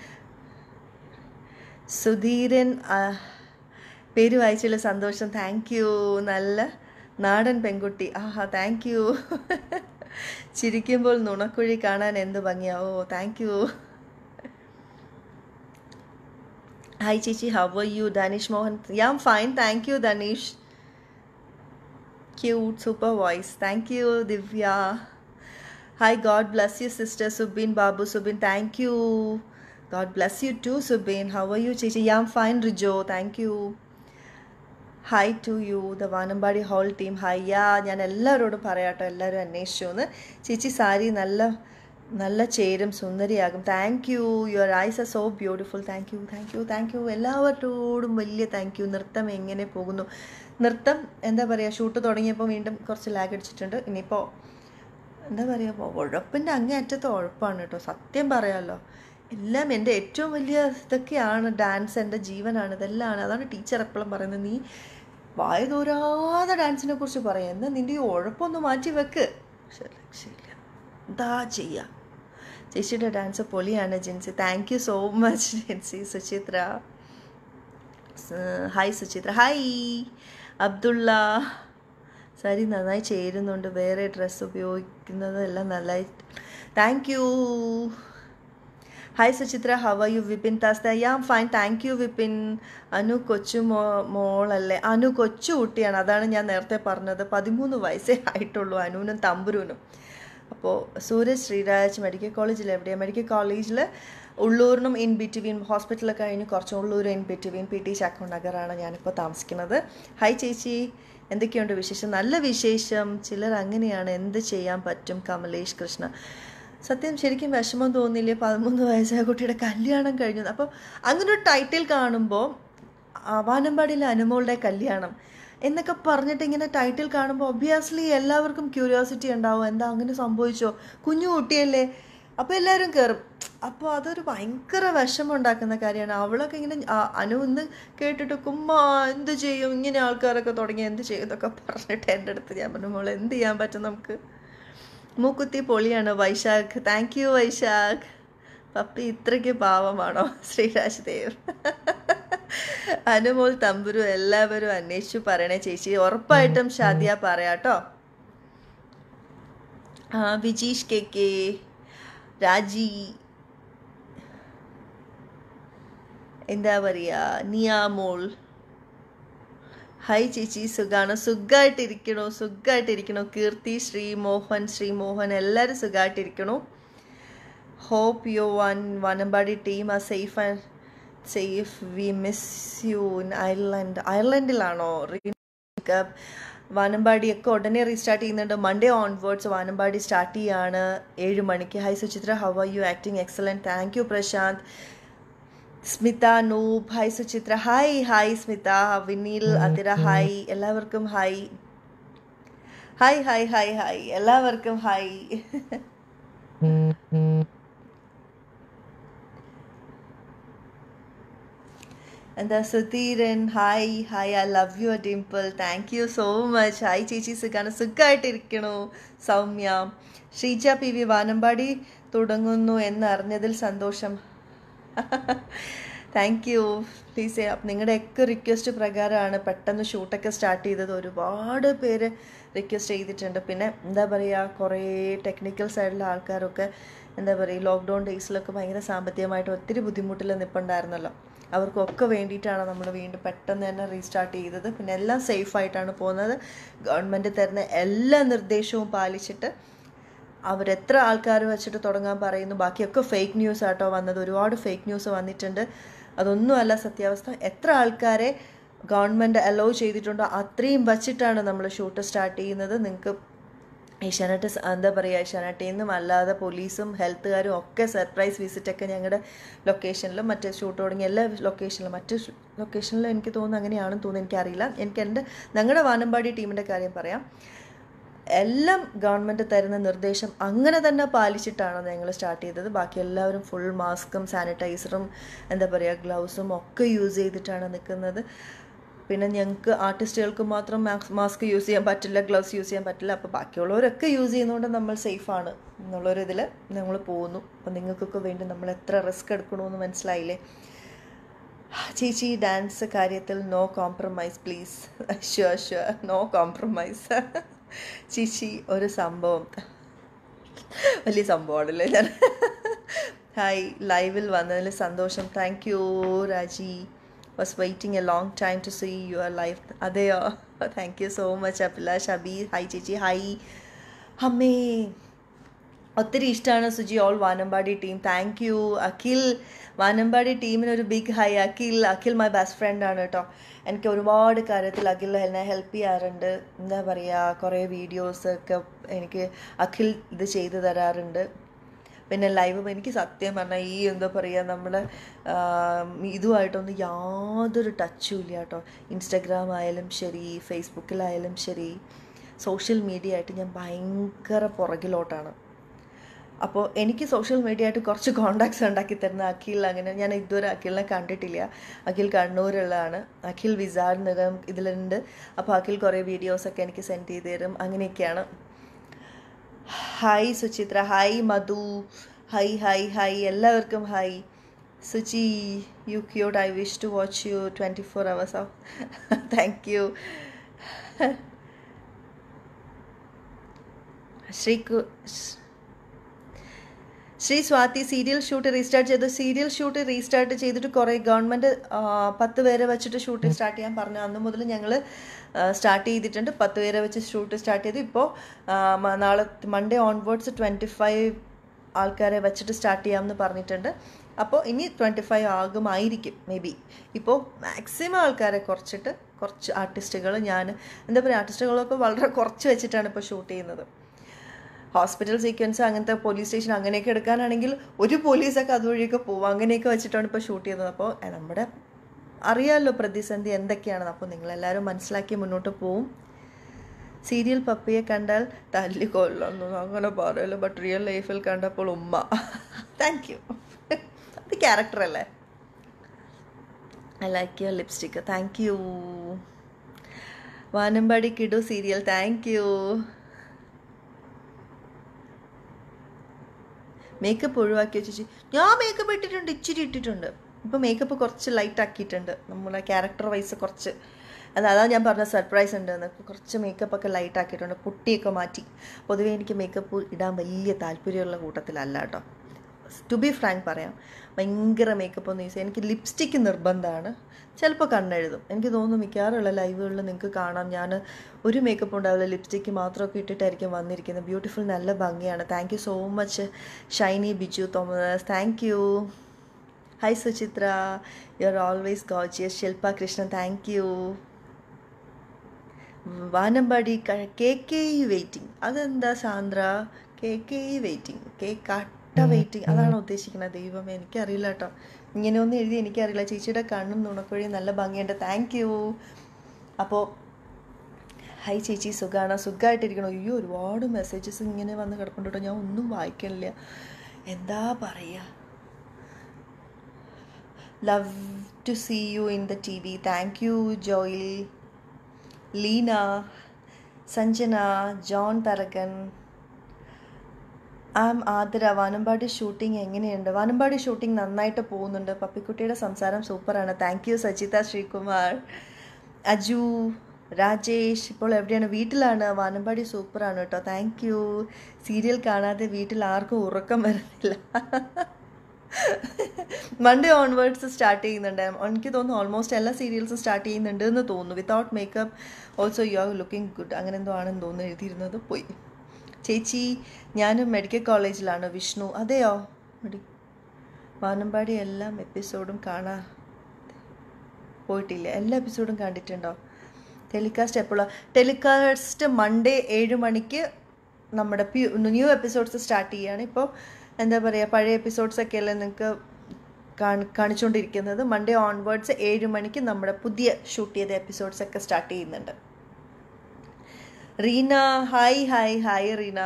സുധീരൻ പേര് വായിച്ചുള്ള സന്തോഷം താങ്ക് യു നല്ല നാടൻ പെൺകുട്ടി ആഹാ താങ്ക് യു ചിരിക്കുമ്പോൾ നുണക്കുഴി കാണാൻ എന്ത് ഭംഗിയാ ഓ താങ്ക് യു ഹായ് ചേച്ചി how you Dhaneesh Mohan I'm fine thank you Dhaneesh cute super voice thank you Divya hi God bless you sister Subin Babu Subin thank you God bless you too Subin how you ചേച്ചി I'm fine Rijo thank you hi to you the Vanambadi whole team hi ya ഞാൻ എല്ലാവരോടും പറയാട്ടോ എല്ലാവരും അന്വേഷിച്ചു എന്ന് ചേച്ചി സാരി നല്ല നല്ല ചേരും സുന്ദരിയാകും thank you your eyes are so beautiful thank you thank you thank you എല്ലാവരോടും വലിയ താങ്ക് യു നൃത്തം എങ്ങനെ പോകുന്നു നൃത്തം എന്താ പറയുക ഷൂട്ട് തുടങ്ങിയപ്പോൾ വീണ്ടും കുറച്ച് ലാഗ് അടിച്ചിട്ടുണ്ട് ഇനിയിപ്പോൾ എന്താ പറയുക ഉഴപ്പിൻ്റെ അങ്ങേയറ്റത്തെ ഉഴപ്പാണ് കേട്ടോ സത്യം പറയാമല്ലോ എല്ലാം എൻ്റെ ഏറ്റവും വലിയ ഇതൊക്കെയാണ് ഡാൻസ് എൻ്റെ ജീവനാണ് ഇതെല്ലാം അതാണ് ടീച്ചർ എപ്പോഴും പറയുന്നത് നീ വായ തോരാതെ ഡാൻസിനെ കുറിച്ച് പറയാം എന്നാൽ നിൻ്റെ ഈ ഉഴപ്പൊന്ന് മാറ്റി വെക്ക് പക്ഷെ രക്ഷയില്ല എന്താ ചെയ്യുക ചേച്ചിയുടെ ഡാൻസ് പൊളിയാണ് Jincy thank you so much Jincy Suchitra hi Suchitra hi Abdulla sari നന്നായി ചേരുന്നുണ്ട് വേറെ ഡ്രസ്സ് ഉപയോഗിക്കുന്നത് എല്ലാം നന്നായി thank you hi Suchitra how you Vipin താസ്ത I'm fine thank you Vipin Anu കൊച്ചു മോ മോളല്ലേ അനു കൊച്ചു കുട്ടിയാണ് അതാണ് ഞാൻ നേരത്തെ പറഞ്ഞത് പതിമൂന്ന് വയസ്സേ ആയിട്ടുള്ളൂ അനുവിനും തമ്പുരുവിനും അപ്പോൾ സൂരജ് ശ്രീരാജ് മെഡിക്കൽ കോളേജിൽ എവിടെയാണ് മെഡിക്കൽ കോളേജിൽ ഉള്ളൂരിനും ഇൻ ബിറ്റ്വീൻ ഹോസ്പിറ്റലൊക്കെ കഴിഞ്ഞ് കുറച്ച് Ulloor in between P T Chacko നഗറാണ് ഞാനിപ്പോൾ താമസിക്കുന്നത് ഹായ് ചേച്ചി എന്തൊക്കെയുണ്ട് വിശേഷം നല്ല വിശേഷം ചിലർ അങ്ങനെയാണ് എന്ത് ചെയ്യാൻ പറ്റും കമലേഷ് കൃഷ്ണ സത്യം ശരിക്കും വിഷമം തോന്നില്ലേ പതിമൂന്ന് വയസ്സായ കുട്ടിയുടെ കല്യാണം കഴിഞ്ഞു അപ്പോൾ അങ്ങനെ ഒരു ടൈറ്റിൽ കാണുമ്പോൾ വാനമ്പാടിയിലെ അനുമോളുടെ കല്യാണം എന്നൊക്കെ പറഞ്ഞിട്ട് ഇങ്ങനെ ടൈറ്റിൽ കാണുമ്പോൾ ഒബ്വിയസ്ലി എല്ലാവർക്കും ക്യൂരിയോസിറ്റി ഉണ്ടാവും എന്താ അങ്ങനെ സംഭവിച്ചോ കുഞ്ഞു കുട്ടിയല്ലേ അപ്പോൾ എല്ലാവരും കയറും അപ്പോൾ അതൊരു ഭയങ്കര വിഷമം ഉണ്ടാക്കുന്ന കാര്യമാണ് അവളൊക്കെ ഇങ്ങനെ അനു ഇന്ന് കേട്ടിട്ട് കുമ്മ എന്ത് ചെയ്യും ഇങ്ങനെ ആൾക്കാരൊക്കെ തുടങ്ങി എന്ത് ചെയ്യും എന്നൊക്കെ പറഞ്ഞിട്ട് എൻ്റെ അടുത്ത് ഞാൻ പറഞ്ഞു മോളെ എന്ത് ചെയ്യാൻ പറ്റും നമുക്ക് മൂക്കുത്തി പൊളിയാണ് വൈശാഖ് താങ്ക് യു വൈശാഖ് പപ്പി ഇത്രയ്ക്ക് പാവമാണോ ശ്രീരാജ് ദേവ് അനുമോൾ തമ്പുരു എല്ലാവരും അന്വേഷിച്ചു പറയണേ ചേച്ചി ഉറപ്പായിട്ടും ഷാദിയ പറയാട്ടോ ആ വിജീഷ് കെ കെ രാജി എന്താ പറയുക നിയാമോൾ ഹായ് ചേച്ചി സുഖാണ് സുഖമായിട്ടിരിക്കണോ സുഖമായിട്ടിരിക്കണോ കീർത്തി ശ്രീമോഹൻ ശ്രീമോഹൻ എല്ലാവരും സുഖമായിട്ടിരിക്കണു hope you one Vanambadi team ah safe and safe we miss you in Ireland അയർലൻഡിലാണോ വാനമ്പാടിയൊക്കെ ഉടനെ റീസ്റ്റാർട്ട് ചെയ്യുന്നുണ്ട് മൺഡേ ഓൺവേർഡ്സ് വാനമ്പാടി സ്റ്റാർട്ട് ചെയ്യാണ് ഏഴ് മണിക്ക് hi Suchitra how are you acting excellent thank you Prasanth Smitha നൂബ് hi Suchitra hi hi Smitha Vineel Athira hi എല്ലാവർക്കും hi hi hi hi hi എല്ലാവർക്കും ഹായ് എന്താ Sudheeran hi hi I love you Dimple thank you so much hi ചേച്ചി സുഖാണ് സുഖമായിട്ടിരിക്കണു സൗമ്യ ശ്രീജ പി വി വാനമ്പാടി തുടങ്ങുന്നു എന്നറിഞ്ഞതിൽ സന്തോഷം താങ്ക് യു പ്ലീസ് നിങ്ങളുടെയൊക്കെ റിക്വസ്റ്റ് പ്രകാരമാണ് പെട്ടെന്ന് ഷൂട്ടൊക്കെ സ്റ്റാർട്ട് ചെയ്തത് ഒരുപാട് പേര് റിക്വസ്റ്റ് ചെയ്തിട്ടുണ്ട് പിന്നെ എന്താ പറയുക കുറേ ടെക്നിക്കൽ സൈഡിലെ ആൾക്കാരൊക്കെ എന്താ പറയുക ലോക്ക്ഡൗൺ ഡേയ്സിലൊക്കെ ഭയങ്കര സാമ്പത്തികമായിട്ട് ഒത്തിരി ബുദ്ധിമുട്ടിൽ നിൽപ്പുണ്ടായിരുന്നല്ലോ അവർക്കൊക്കെ വേണ്ടിയിട്ടാണ് നമ്മൾ വീണ്ടും പെട്ടെന്ന് തന്നെ റീസ്റ്റാർട്ട് ചെയ്തത് പിന്നെ എല്ലാം സേഫായിട്ടാണ് പോകുന്നത് ഗവൺമെൻറ് തരുന്ന എല്ലാ നിർദ്ദേശവും പാലിച്ചിട്ട് അവരെത്ര ആൾക്കാർ വെച്ചിട്ട് തുടങ്ങാൻ പറയുന്നു ബാക്കിയൊക്കെ ഫേക്ക് ന്യൂസ് ആട്ടോ വന്നത് ഒരുപാട് ഫേക്ക് ന്യൂസ് വന്നിട്ടുണ്ട് അതൊന്നുമല്ല സത്യാവസ്ഥ എത്ര ആൾക്കാരെ ഗവൺമെൻറ് അലോ ചെയ്തിട്ടുണ്ടോ അത്രയും വച്ചിട്ടാണ് നമ്മൾ ഷൂട്ട് സ്റ്റാർട്ട് ചെയ്യുന്നത് നിങ്ങൾക്ക് ഏഷ്യാനെറ്റ് എന്താ പറയുക ഏഷ്യാനെറ്റിൽ നിന്നും അല്ലാതെ പോലീസും ഹെൽത്തുകാരും ഒക്കെ സർപ്രൈസ് വിസിറ്റൊക്കെ ഞങ്ങളുടെ ലൊക്കേഷനിലും മറ്റ് ഷൂട്ട് തുടങ്ങിയ എല്ലാ ലൊക്കേഷനിലും മറ്റ് ലൊക്കേഷനിലും എനിക്ക് തോന്നുന്നു അങ്ങനെയാണെന്ന് തോന്നുന്നു എനിക്കറിയില്ല എനിക്ക് എൻ്റെ ഞങ്ങളുടെ വാനമ്പാടി ടീമിൻ്റെ കാര്യം പറയാം എല്ലാം ഗവൺമെൻറ് തരുന്ന നിർദ്ദേശം അങ്ങനെ തന്നെ പാലിച്ചിട്ടാണ് ഞങ്ങൾ സ്റ്റാർട്ട് ചെയ്തത് ബാക്കി എല്ലാവരും ഫുൾ മാസ്കും സാനിറ്റൈസറും എന്താ പറയുക ഗ്ലൗസും ഒക്കെ യൂസ് ചെയ്തിട്ടാണ് നിൽക്കുന്നത് പിന്നെ ഞങ്ങൾക്ക് ആർട്ടിസ്റ്റുകൾക്ക് മാത്രം മാസ്ക് യൂസ് ചെയ്യാൻ പറ്റില്ല ഗ്ലൗസ് യൂസ് ചെയ്യാൻ പറ്റില്ല അപ്പോൾ ബാക്കിയുള്ളവരൊക്കെ യൂസ് ചെയ്യുന്നതുകൊണ്ട് നമ്മൾ സേഫാണ് എന്നുള്ളൊരിതിൽ നമ്മൾ പോകുന്നു അപ്പോൾ നിങ്ങൾക്കൊക്കെ വേണ്ടി നമ്മൾ എത്ര റിസ്ക് എടുക്കണമെന്ന് മനസ്സിലായില്ലേ ചേച്ചി ഡാൻസ് കാര്യത്തിൽ no compromise please sure sure no compromise ചേച്ചി ഒരു സംഭവം വലിയ സംഭവമാണല്ലേ ഞാൻ ഹായ് ലൈവിൽ വന്നതിൽ സന്തോഷം thank you Raji was waiting a long time to see your life അതെയോ താങ്ക് യു സോ മച്ച് അപ്പില ഷബി ഹായ് ചേച്ചി ഹായ് അമ്മേ ഒത്തിരി ഇഷ്ടമാണ് Suji all Vanambadi team thank you Akhil Vanambadi ടീമിന് ഒരു big hi Akhil Akhil my best friend ആണ് കേട്ടോ എനിക്ക് ഒരുപാട് കാര്യത്തിൽ അഖിൽ എന്നെ ഹെൽപ്പ് ചെയ്യാറുണ്ട് എന്താ പറയുക കുറേ വീഡിയോസ് ഒക്കെ എനിക്ക് അഖിൽ ഇത് ചെയ്തു തരാറുണ്ട് പിന്നെ ലൈവ് എനിക്ക് സത്യം പറഞ്ഞാൽ ഈ എന്താ പറയുക നമ്മുടെ ഇതുമായിട്ടൊന്നും യാതൊരു ടച്ചും ഇല്ല കേട്ടോ ഇൻസ്റ്റഗ്രാം ആയാലും ശരി ഫേസ്ബുക്കിലായാലും ശരി സോഷ്യൽ മീഡിയ ആയിട്ട് ഞാൻ ഭയങ്കര പുറകിലോട്ടാണ് അപ്പോൾ എനിക്ക് സോഷ്യൽ മീഡിയ ആയിട്ട് കുറച്ച് കോണ്ടാക്ട്സ് ഉണ്ടാക്കി തരുന്ന അഖിൽ അങ്ങനെ ഞാൻ ഇതുവരെ അഖിലിനെ കണ്ടിട്ടില്ല അഖിൽ കണ്ണൂരുള്ളതാണ് അഖിൽ വിസാർ നിറം ഇതിലുണ്ട് അപ്പോൾ അഖിൽ കുറേ വീഡിയോസൊക്കെ എനിക്ക് സെൻഡ് ചെയ്ത് തരും അങ്ങനെയൊക്കെയാണ് hi Suchitra hi Madhu hi hi hi എല്ലാവർക്കും hi Suchi you cute I wish to watch you twenty four hours of thank you ശ്രീകു Sree Swathi serial shoot restart ചെയ്തു സീരിയൽ ഷൂട്ട് റീസ്റ്റാർട്ട് ചെയ്തിട്ട് കുറേ ഗവൺമെൻറ് പത്ത് പേരെ വെച്ചിട്ട് ഷൂട്ട് സ്റ്റാർട്ട് ചെയ്യാൻ പറഞ്ഞു അന്ന് മുതൽ ഞങ്ങൾ സ്റ്റാർട്ട് ചെയ്തിട്ടുണ്ട് പത്ത് പേരെ വെച്ച് ഷൂട്ട് സ്റ്റാർട്ട് ചെയ്തു ഇപ്പോൾ നാളെ മൺഡേ ഓൺവേർഡ്സ് ട്വൻറ്റി ഫൈവ് ആൾക്കാരെ വെച്ചിട്ട് സ്റ്റാർട്ട് ചെയ്യാമെന്ന് പറഞ്ഞിട്ടുണ്ട് അപ്പോൾ ഇനി ട്വൻറ്റി ഫൈവ് ആകുമായിരിക്കും മേ ബി ഇപ്പോൾ മാക്സിമം ആൾക്കാരെ കുറച്ചിട്ട് കുറച്ച് ആർട്ടിസ്റ്റുകൾ ഞാൻ എന്താ പറയുക ആർട്ടിസ്റ്റുകളൊക്കെ വളരെ കുറച്ച് വെച്ചിട്ടാണ് ഇപ്പോൾ ഷൂട്ട് ചെയ്യുന്നത് ഹോസ്പിറ്റൽ സീക്വൻസ് അങ്ങനത്തെ പോലീസ് സ്റ്റേഷൻ അങ്ങനെയൊക്കെ എടുക്കാനാണെങ്കിൽ ഒരു പോലീസൊക്കെ അതുവഴിയൊക്കെ പോകും അങ്ങനെയൊക്കെ വെച്ചിട്ടാണ് ഇപ്പോൾ ഷൂട്ട് ചെയ്യുന്നത് അപ്പോൾ നമ്മുടെ അറിയാമല്ലോ പ്രതിസന്ധി എന്തൊക്കെയാണെന്ന് അപ്പോൾ നിങ്ങളെല്ലാവരും മനസ്സിലാക്കി മുന്നോട്ട് പോവും സീരിയൽ പപ്പിയെ കണ്ടാൽ തല്ലിക്കൊള്ളുന്നു അങ്ങനെ പറയല്ലോ ബട്ട് റിയൽ ലൈഫിൽ കണ്ടപ്പോൾ ഉമ്മ താങ്ക് യു അത് ക്യാരക്ടർ അല്ലേ I like your lipstick thank you Vanambadi കിഡു സീരിയൽ താങ്ക് യു മേക്കപ്പ് ഒഴിവാക്കി ചേച്ചി ഞാൻ മേക്കപ്പ് ഇട്ടിട്ടുണ്ട് ഇച്ചിരി ഇട്ടിട്ടുണ്ട് ഇപ്പോൾ മേക്കപ്പ് കുറച്ച് ലൈറ്റ് ആക്കിയിട്ടുണ്ട് നമ്മളെ ക്യാരക്ടർ വൈസ് കുറച്ച് അത് അതാ ഞാൻ പറഞ്ഞ സർപ്രൈസ് ഉണ്ടെന്ന് കുറച്ച് മേക്കപ്പ് ഒക്കെ ലൈറ്റ് ആക്കിയിട്ടുണ്ട് പൊട്ടിയൊക്കെ മാറ്റി പൊതുവേ എനിക്ക് മേക്കപ്പ് ഇടാൻ വലിയ താല്പര്യമുള്ള കൂട്ടത്തിലല്ല കേട്ടോ ടു ബി ഫ്രാങ്ക് പറയാം ഭയങ്കര മേക്കപ്പ് ഒന്നും യൂസ് ചെയ്യാം എനിക്ക് ലിപ്സ്റ്റിക്ക് നിർബന്ധമാണ് ചിലപ്പോൾ കണ്ണെഴുതും എനിക്ക് തോന്നുന്നു മിക്കവാറുള്ള ലൈവുകളിൽ നിങ്ങൾക്ക് കാണാം ഞാൻ ഒരു മേക്കപ്പ് ഉണ്ടാവില്ല ലിപ്സ്റ്റിക്ക് മാത്രമൊക്കെ ഇട്ടിട്ടായിരിക്കും വന്നിരിക്കുന്നത് ബ്യൂട്ടിഫുൾ നല്ല ഭംഗിയാണ് thank you so much Shiny Biju Thomas thank you hi Suchitra you are always gorgeous Shilpa Krishnan thank you Vanambadi K K E waiting അതെന്താ Sandra K K E waiting K കട്ട വെയിറ്റിംഗ് അതാണ് ഉദ്ദേശിക്കുന്നത് ദൈവമേ എനിക്കറിയില്ല കേട്ടോ ഇങ്ങനെ ഒന്നും എഴുതി എനിക്കറിയില്ല ചേച്ചിയുടെ കണ്ണും നുണക്കുഴിയും നല്ല ഭംഗിയുണ്ട് താങ്ക് യു അപ്പോൾ ഹൈ ചേച്ചി സുഖാണ് സുഖമായിട്ടിരിക്കണം അയ്യോ ഒരുപാട് മെസ്സേജസ് ഇങ്ങനെ വന്ന് കിടപ്പുണ്ട് കേട്ടോ ഞാൻ ഒന്നും വായിക്കണില്ല എന്താ പറയുക love to see you in the T V thank you Joyal Leena Sanjana John Tharakan ആം ആതിര വാനമ്പാടി ഷൂട്ടിംഗ് എങ്ങനെയുണ്ട് വാനമ്പാടി ഷൂട്ടിംഗ് നന്നായിട്ട് പോകുന്നുണ്ട് പപ്പിക്കുട്ടിയുടെ സംസാരം സൂപ്പറാണ് താങ്ക് യു സജിത ശ്രീകുമാർ അജു രാജേഷ് ഇപ്പോൾ എവിടെയാണ് വീട്ടിലാണ് വാനമ്പാടി സൂപ്പറാണ് കേട്ടോ താങ്ക് യു സീരിയൽ കാണാതെ വീട്ടിൽ ആർക്കും ഉറക്കം വരുന്നില്ല മൺഡേ ഓൺവേർഡ്സ് സ്റ്റാർട്ട് ചെയ്യുന്നുണ്ട് എനിക്ക് തോന്നുന്നു ഓൾമോസ്റ്റ് എല്ലാ സീരിയൽസും സ്റ്റാർട്ട് ചെയ്യുന്നുണ്ട് എന്ന് തോന്നുന്നു without makeup also you are looking good അങ്ങനെ എന്തോ ആണെന്ന് തോന്നുന്നു എഴുതിയിരുന്നത് പോയി ചേച്ചി ഞാനും മെഡിക്കൽ കോളേജിലാണ് വിഷ്ണു അതെയോ മെഡി വാനമ്പാടി എല്ലാം എപ്പിസോഡും കാണാ പോയിട്ടില്ല എല്ലാ എപ്പിസോഡും കണ്ടിട്ടുണ്ടോ ടെലികാസ്റ്റ് എപ്പോഴാണ് ടെലികാസ്റ്റ് മൺഡേ ഏഴ് മണിക്ക് നമ്മുടെ ന്യൂ എപ്പിസോഡ്സ് സ്റ്റാർട്ട് ചെയ്യുകയാണ് ഇപ്പോൾ എന്താ പറയുക പഴയ എപ്പിസോഡ്സ് ഒക്കെ അല്ലേ നിങ്ങൾക്ക് കാണിച്ചുകൊണ്ടിരിക്കുന്നത് മൺഡേ ഓൺവേർഡ്സ് ഏഴ് മണിക്ക് നമ്മുടെ പുതിയ ഷൂട്ട് ചെയ്ത എപ്പിസോഡ്സ് ഒക്കെ സ്റ്റാർട്ട് ചെയ്യുന്നുണ്ട് Reena hi hi hi Reena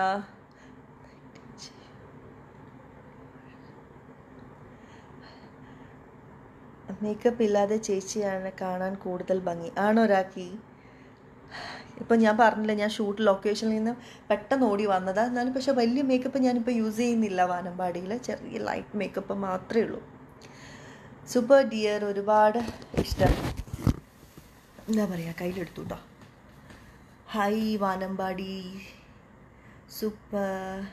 makeup ഇല്ലാതെ ചേച്ചിയാണ് കാണാൻ കൂടുതൽ ഭംഗി ആണോ രാഖി ഇപ്പം ഞാൻ പറഞ്ഞില്ല ഞാൻ ഷൂട്ട് ലൊക്കേഷനിൽ നിന്ന് പെട്ടെന്ന് ഓടി വന്നതാണ് എന്നാലും പക്ഷെ വലിയ മേക്കപ്പ് ഞാനിപ്പോൾ യൂസ് ചെയ്യുന്നില്ല വാനമ്പാടിയിൽ ചെറിയ ലൈറ്റ് മേക്കപ്പ് മാത്രമേ ഉള്ളൂ സൂപ്പർ ഡിയർ ഒരുപാട് ഇഷ്ടം എന്താ പറയുക കയ്യിലെടുത്തു കേട്ടോ ഹായ് വാനമ്പാടി സൂപ്പർ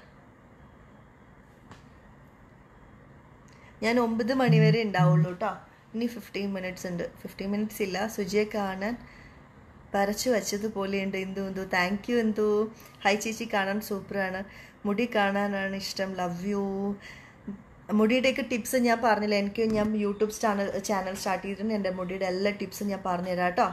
ഞാൻ ഒമ്പത് മണി വരെ ഉണ്ടാവുള്ളൂ കേട്ടോ ഇനി ഫിഫ്റ്റീൻ മിനിറ്റ്സ് ഉണ്ട് ഫിഫ്റ്റീൻ മിനിറ്റ്സ് ഇല്ല സുജിയെ കാണാൻ വരച്ചു വച്ചതുപോലെയുണ്ട് എന്തു എന്തു താങ്ക് യു എന്തു ഹായ് ചേച്ചി കാണാൻ സൂപ്പറാണ് മുടി കാണാനാണ് ഇഷ്ടം ലവ് യു മുടിയുടെയൊക്കെ ടിപ്സ് ഞാൻ പറഞ്ഞില്ല എനിക്ക് ഞാൻ യൂട്യൂബ് ചാനൽ ചാനൽ സ്റ്റാർട്ട് ചെയ്തിട്ടുണ്ട് എൻ്റെ മുടിയുടെ എല്ലാ ടിപ്സും ഞാൻ പറഞ്ഞുതരാം കേട്ടോ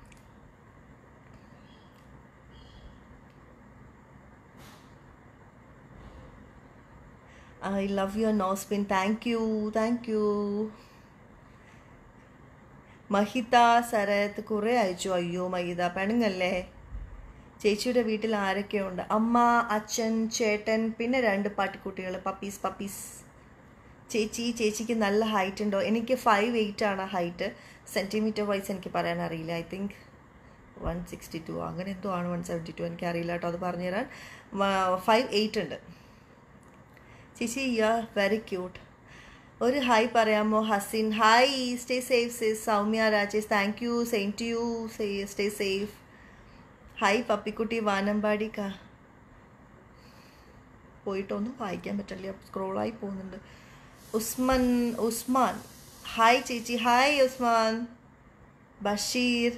I love your nose pin thank you thank you Mahitha Sarath കുറേ അയച്ചു അയ്യോ മഹിത പെണുങ്ങല്ലേ ചേച്ചിയുടെ വീട്ടിൽ ആരൊക്കെയുണ്ട് അമ്മ അച്ഛൻ ചേട്ടൻ പിന്നെ രണ്ട് പാട്ടിക്കുട്ടികൾ പപ്പീസ് പപ്പീസ് ചേച്ചി ചേച്ചിക്ക് നല്ല ഹൈറ്റ് ഉണ്ടോ എനിക്ക് ഫൈവ് എയ്റ്റ് ആണ് ഹൈറ്റ് സെൻറ്റിമീറ്റർ വൈസ് എനിക്ക് പറയാൻ അറിയില്ല I think one sixty two അങ്ങനെ എന്തോ ആണ് വൺ സെവൻറ്റി ടു എനിക്ക് അറിയില്ല കേട്ടോ അത് പറഞ്ഞുതരാൻ ഫൈവ് എയ്റ്റ് ഉണ്ട് ചേച്ചി യു ആർ വെരി ക്യൂട്ട് ഒരു ഹായ് പറയാമോ Hasin hi stay safe safe Soumya Rajesh thank you same to you stay safe hi Pappikutty Vanambadi കാ പോയിട്ടൊന്നും വായിക്കാൻ പറ്റില്ല സ്ക്രോളായി പോകുന്നുണ്ട് ഉസ്മാൻ ഉസ്മാൻ ഹായ് ചേച്ചി ഹായ് ഉസ്മാൻ ബഷീർ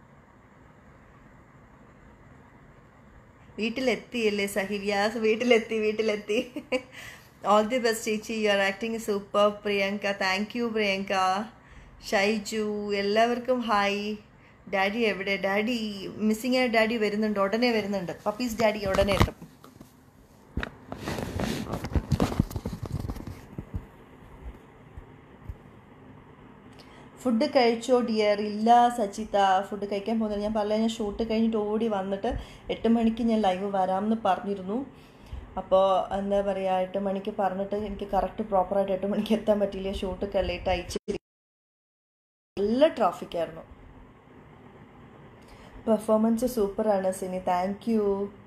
വീട്ടിലെത്തിയല്ലേ സഹിര്യാസ് വീട്ടിലെത്തി വീട്ടിലെത്തി ഓൾ ദി ബെസ്റ്റ് ചേച്ചി you are acting super Priyanka thank you Priyanka Shaiju എല്ലാവർക്കും ഹായ് ഡാഡി എവിടെ ഡാഡി മിസ്സിങ് ആയ ഡാഡി വരുന്നുണ്ട് ഉടനെ വരുന്നുണ്ട് പപ്പീസ് ഡാഡി ഉടനെ എത്തും ഫുഡ് കഴിച്ചോ ഡിയർ ഇല്ല സച്ചിത ഫുഡ് കഴിക്കാൻ പോകുന്നില്ല ഞാൻ പറഞ്ഞ ഞാൻ ഷൂട്ട് കഴിഞ്ഞിട്ട് ഓടി വന്നിട്ട് എട്ട് മണിക്ക് ഞാൻ ലൈവ് വരാമെന്ന് പറഞ്ഞിരുന്നു അപ്പോൾ എന്താ പറയുക എട്ട് മണിക്ക് പറഞ്ഞിട്ട് എനിക്ക് കറക്റ്റ് പ്രോപ്പറായിട്ട് എട്ട് മണിക്ക് എത്താൻ പറ്റിയില്ല ഷൂട്ട് ലേറ്റ് അയച്ചു നല്ല ട്രാഫിക്കായിരുന്നു പെർഫോമൻസ് സൂപ്പറാണ് സിനി താങ്ക് യു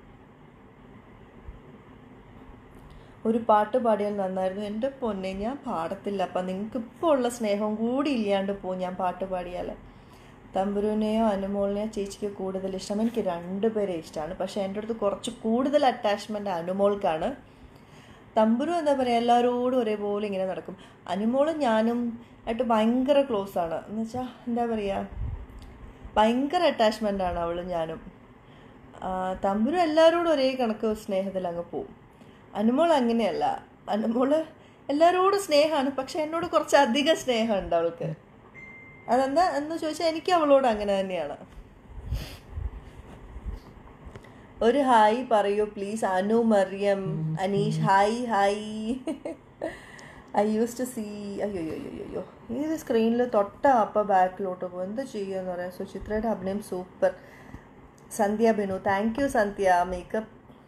ഒരു പാട്ട് പാടിയാൽ നന്നായിരുന്നു എൻ്റെ പൊന്നെ ഞാൻ പാടത്തില്ല അപ്പം നിങ്ങൾക്ക് ഇപ്പോൾ ഉള്ള സ്നേഹം കൂടി ഇല്ലാണ്ട് പോകും ഞാൻ പാട്ട് പാടിയാൽ തമ്പുരുവിനെയോ അനുമോളിനെയോ ചേച്ചിക്ക് കൂടുതൽ ഇഷ്ടം എനിക്ക് രണ്ടുപേരെ ഇഷ്ടമാണ് പക്ഷേ എൻ്റെ അടുത്ത് കുറച്ച് കൂടുതൽ അറ്റാച്ച്മെൻ്റ് അനുമോൾക്കാണ് തമ്പുരു എന്താ പറയുക എല്ലാവരോടും ഒരേപോലെ ഇങ്ങനെ നടക്കും അനുമോളും ഞാനും ആയിട്ട് ഭയങ്കര ക്ലോസ് ആണ് എന്ന് വെച്ചാൽ എന്താ പറയുക ഭയങ്കര അറ്റാച്ച്മെൻ്റ് ആണ് അവളും ഞാനും ആ, തമ്പുരു എല്ലാവരോടും ഒരേ കണക്ക് സ്നേഹത്തിൽ അങ്ങ് പോവും അനുമോൾ അങ്ങനെയല്ല അനുമോള് എല്ലാവരോടും സ്നേഹമാണ് പക്ഷെ എന്നോട് കുറച്ച് അധികം സ്നേഹമുണ്ട് അവൾക്ക് അതെന്താ എന്ന് ചോദിച്ചാൽ എനിക്ക് അവളോട് അങ്ങനെ തന്നെയാണ് ഒരു ഹായ് പറയൂ please Anu Mariam Aneesh hi hi I use to see അയ്യോ അയ്യോ അയ്യോ അയ്യോ ഈ സ്ക്രീനിൽ തൊട്ട അപ്പം ബാക്കിലോട്ട് പോകും എന്താ ചെയ്യുക പറയാം സുചിത്രയുടെ അഭിനയം super Sandhya Binu thank you Sandhya makeup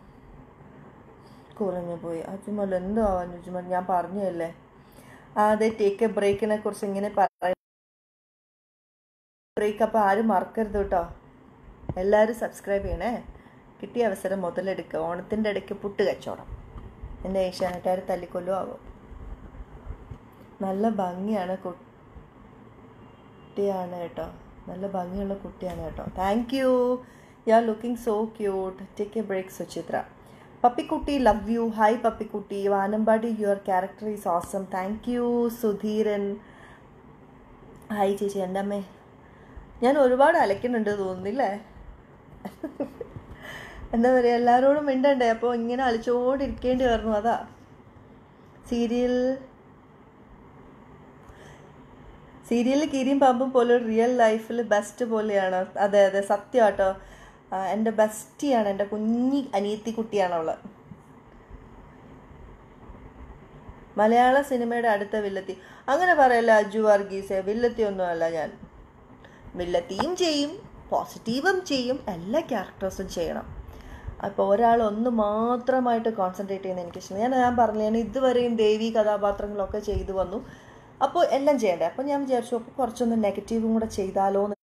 കുറഞ്ഞു പോയി അജുമൽ എന്തോ ആവാൻ അജുമൽ ഞാൻ പറഞ്ഞതല്ലേ ആ അതെ ടേക്ക് എ ബ്രേക്കിനെ കുറിച്ച് ഇങ്ങനെ പറയും ബ്രേക്ക് അപ്പോൾ ആരും മറക്കരുത് കേട്ടോ എല്ലാവരും സബ്സ്ക്രൈബ് ചെയ്യണേ കിട്ടിയ അവസരം മുതലെടുക്കുക ഓണത്തിൻ്റെ ഇടയ്ക്ക് പുട്ട് കച്ചവടം എൻ്റെ ഏഷ്യാനെറ്റാർ തല്ലിക്കൊല്ലോ ആവും നല്ല ഭംഗിയാണ് കുട്ടിയാണ് കേട്ടോ നല്ല ഭംഗിയുള്ള കുട്ടിയാണ് കേട്ടോ thank you you are looking so cute take a break Suchitra Pappikutty love you hi Pappikutty Vanambadi your character is awesome thank you Sudheeran hi ചേച്ചി എൻ്റെ അമ്മേ ഞാൻ ഒരുപാട് അലക്കുന്നുണ്ട് തോന്നുന്നില്ലേ എന്താ പറയുക എല്ലാവരോടും മിണ്ടണ്ടേ അപ്പോൾ ഇങ്ങനെ അലിച്ചോണ്ടിരിക്കേണ്ടി വരുന്നു അതാ സീരിയൽ സീരിയലിൽ കീരിയും പാമ്പും പോലെ റിയൽ ലൈഫിൽ ബെസ്റ്റ് പോലെയാണ് അതെ അതെ സത്യം കേട്ടോ എൻ്റെ ബെസ്റ്റിയാണ് എൻ്റെ കുഞ്ഞി അനിയത്തി കുട്ടിയാണ് അവള് മലയാള സിനിമയുടെ അടുത്ത വില്ലത്തി അങ്ങനെ പറയല്ല അജു വർഗീസ് വില്ലത്തി ഒന്നുമല്ല ഞാൻ വില്ലത്തിയും ചെയ്യും പോസിറ്റീവും ചെയ്യും എല്ലാ ക്യാരക്ടേഴ്സും ചെയ്യണം അപ്പോൾ ഒരാൾ ഒന്ന് മാത്രമായിട്ട് കോൺസെൻട്രേറ്റ് ചെയ്യുന്ന എനിക്ക് ഇഷ്ടം ഞാൻ ഞാൻ പറഞ്ഞു ഞാൻ ഇതുവരെയും ദേവി കഥാപാത്രങ്ങളൊക്കെ ചെയ്തു വന്നു അപ്പോൾ എല്ലാം ചെയ്യണ്ടേ അപ്പോൾ ഞാൻ വിചാരിച്ചു അപ്പോൾ കുറച്ചൊന്ന് നെഗറ്റീവും കൂടെ ചെയ്താലോ എന്ന്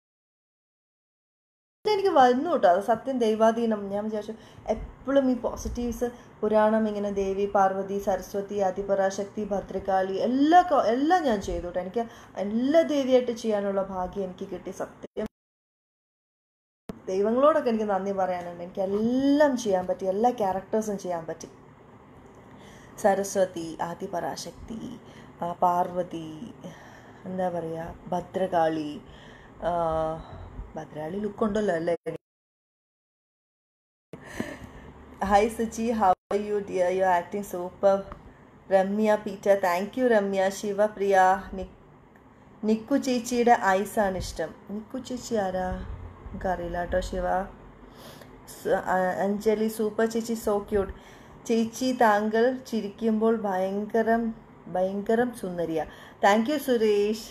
എനിക്ക് വന്നു കേട്ടോ അത് സത്യം ദൈവാധീനം ഞാൻ വിചാരിച്ചു എപ്പോഴും ഈ പോസിറ്റീവ്സ് പുരാണം ഇങ്ങനെ ദേവി പാർവതി സരസ്വതി അതിപരാശക്തി ഭദ്രകാളി എല്ലാ ക- എല്ലാം ഞാൻ ചെയ്തു കേട്ടോ എനിക്ക് എല്ലാ ദേവിയായിട്ട് ചെയ്യാനുള്ള ഭാഗ്യം എനിക്ക് കിട്ടി സത്യം ദൈവങ്ങളോടൊക്കെ എനിക്ക് നന്ദി പറയാനുണ്ട് എനിക്ക് എല്ലാം ചെയ്യാൻ പറ്റി എല്ലാ ക്യാരക്ടേഴ്സും ചെയ്യാൻ പറ്റി സരസ്വതി ആദിപരാശക്തി ആ, പാർവതി എന്താ പറയുക ഭദ്രകാളി ആ, ഭദ്രകാളി ലുക്ക് ഉണ്ടല്ലോ അല്ലേ hi Suchi how are you dear you acting super Ramya Peter thank you Ramya Shivapriya നി നിക്കു ചേച്ചിയുടെ ഐസാണ് ഇഷ്ടം നിക്കു ചേച്ചി ആരാ എനിക്കറിയില്ല കേട്ടോ ശിവ സ- അ- അഞ്ജലി സൂപ്പർ ചേച്ചി സോ ക്യൂട്ട് ചേച്ചി താങ്കൾ ചിരിക്കുമ്പോൾ ഭയങ്കരം ഭയങ്കരം സുന്ദരിയ താങ്ക് യു സുരേഷ്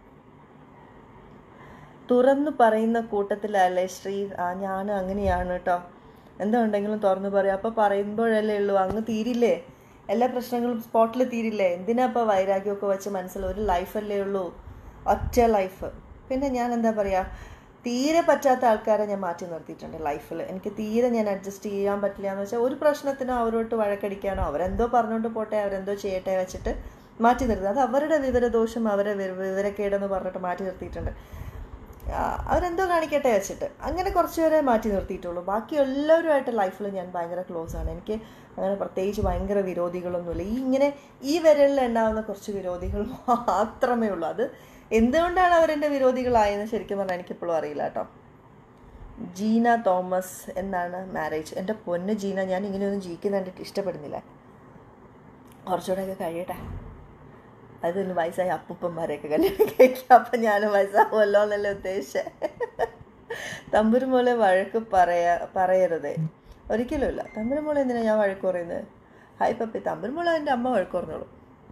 തുറന്നു പറയുന്ന കൂട്ടത്തിലല്ലേ ശ്രീ ആ ഞാൻ അങ്ങനെയാണ് കേട്ടോ എന്താ ഉണ്ടെങ്കിലും തുറന്നു പറയാം അപ്പോൾ പറയുമ്പോഴല്ലേ ഉള്ളൂ അങ്ങ് തീരില്ലേ എല്ലാ പ്രശ്നങ്ങളും സ്പോട്ടിൽ തീരില്ലേ എന്തിനാ ഇപ്പോൾ വൈരാഗ്യമൊക്കെ വെച്ച് മനസ്സിൽ ഒരു ലൈഫല്ലേ ഉള്ളൂ ഒറ്റ ലൈഫ് പിന്നെ ഞാൻ എന്താ പറയുക തീരെ പറ്റാത്ത ആൾക്കാരെ ഞാൻ മാറ്റി നിർത്തിയിട്ടുണ്ട് ലൈഫിൽ എനിക്ക് തീരെ ഞാൻ അഡ്ജസ്റ്റ് ചെയ്യാൻ പറ്റില്ല എന്ന് വെച്ചാൽ ഒരു പ്രശ്നത്തിനോ അവരോട്ട് വഴക്കടിക്കാനോ അവരെന്തോ പറഞ്ഞുകൊണ്ട് പോട്ടെ അവരെന്തോ ചെയ്യട്ടെ വെച്ചിട്ട് മാറ്റി നിർത്തുക അത് അവരുടെ വിവരദോഷം അവരെ വിവ- വിവരക്കേടെന്ന് പറഞ്ഞിട്ട് മാറ്റി നിർത്തിയിട്ടുണ്ട് ആ, അവരെന്തോ കാണിക്കട്ടെ വെച്ചിട്ട് അങ്ങനെ കുറച്ച് പേരെ മാറ്റി നിർത്തിയിട്ടുള്ളൂ ബാക്കി എല്ലാവരുമായിട്ട് ലൈഫിൽ ഞാൻ ഭയങ്കര ക്ലോസ് ആണ് എനിക്ക് അങ്ങനെ പ്രത്യേകിച്ച് ഭയങ്കര വിരോധികളൊന്നുമില്ല ഈ ഇങ്ങനെ ഈ വിരലിൽ ഉണ്ടാവുന്ന കുറച്ച് വിരോധികൾ മാത്രമേ ഉള്ളൂ അത് എന്തുകൊണ്ടാണ് അവരെൻ്റെ വിരോധികളായെന്ന് ശരിക്കും പറഞ്ഞാൽ എനിക്കിപ്പോഴും അറിയില്ല കേട്ടോ ജീന തോമസ് എന്നാണ് മാരേജ് എൻ്റെ പൊന്ന് ജീന ഞാൻ ഇങ്ങനെയൊന്നും ജീവിക്കുന്ന കണ്ടിട്ട് ഇഷ്ടപ്പെടുന്നില്ല കുറച്ചുകൂടെയൊക്കെ കഴിയട്ടെ അതൊന്ന് വയസ്സായ അപ്പൂപ്പന്മാരെയൊക്കെ കല്യാണം കഴിക്കാം അപ്പം ഞാനും വയസ്സാവുമല്ലോ എന്നല്ല ഉദ്ദേശിച്ചത് തമ്പുരു മോളെ വഴക്ക് പറയാ പറയരുതേ ഒരിക്കലും ഇല്ല തമ്പുരു മോളെ എന്തിനാ ഞാൻ വഴക്ക് പറയുന്നത് ഹായ് പപ്പി തമ്പുരു മോളെ എൻ്റെ അമ്മ വഴക്ക് പറഞ്ഞോളൂ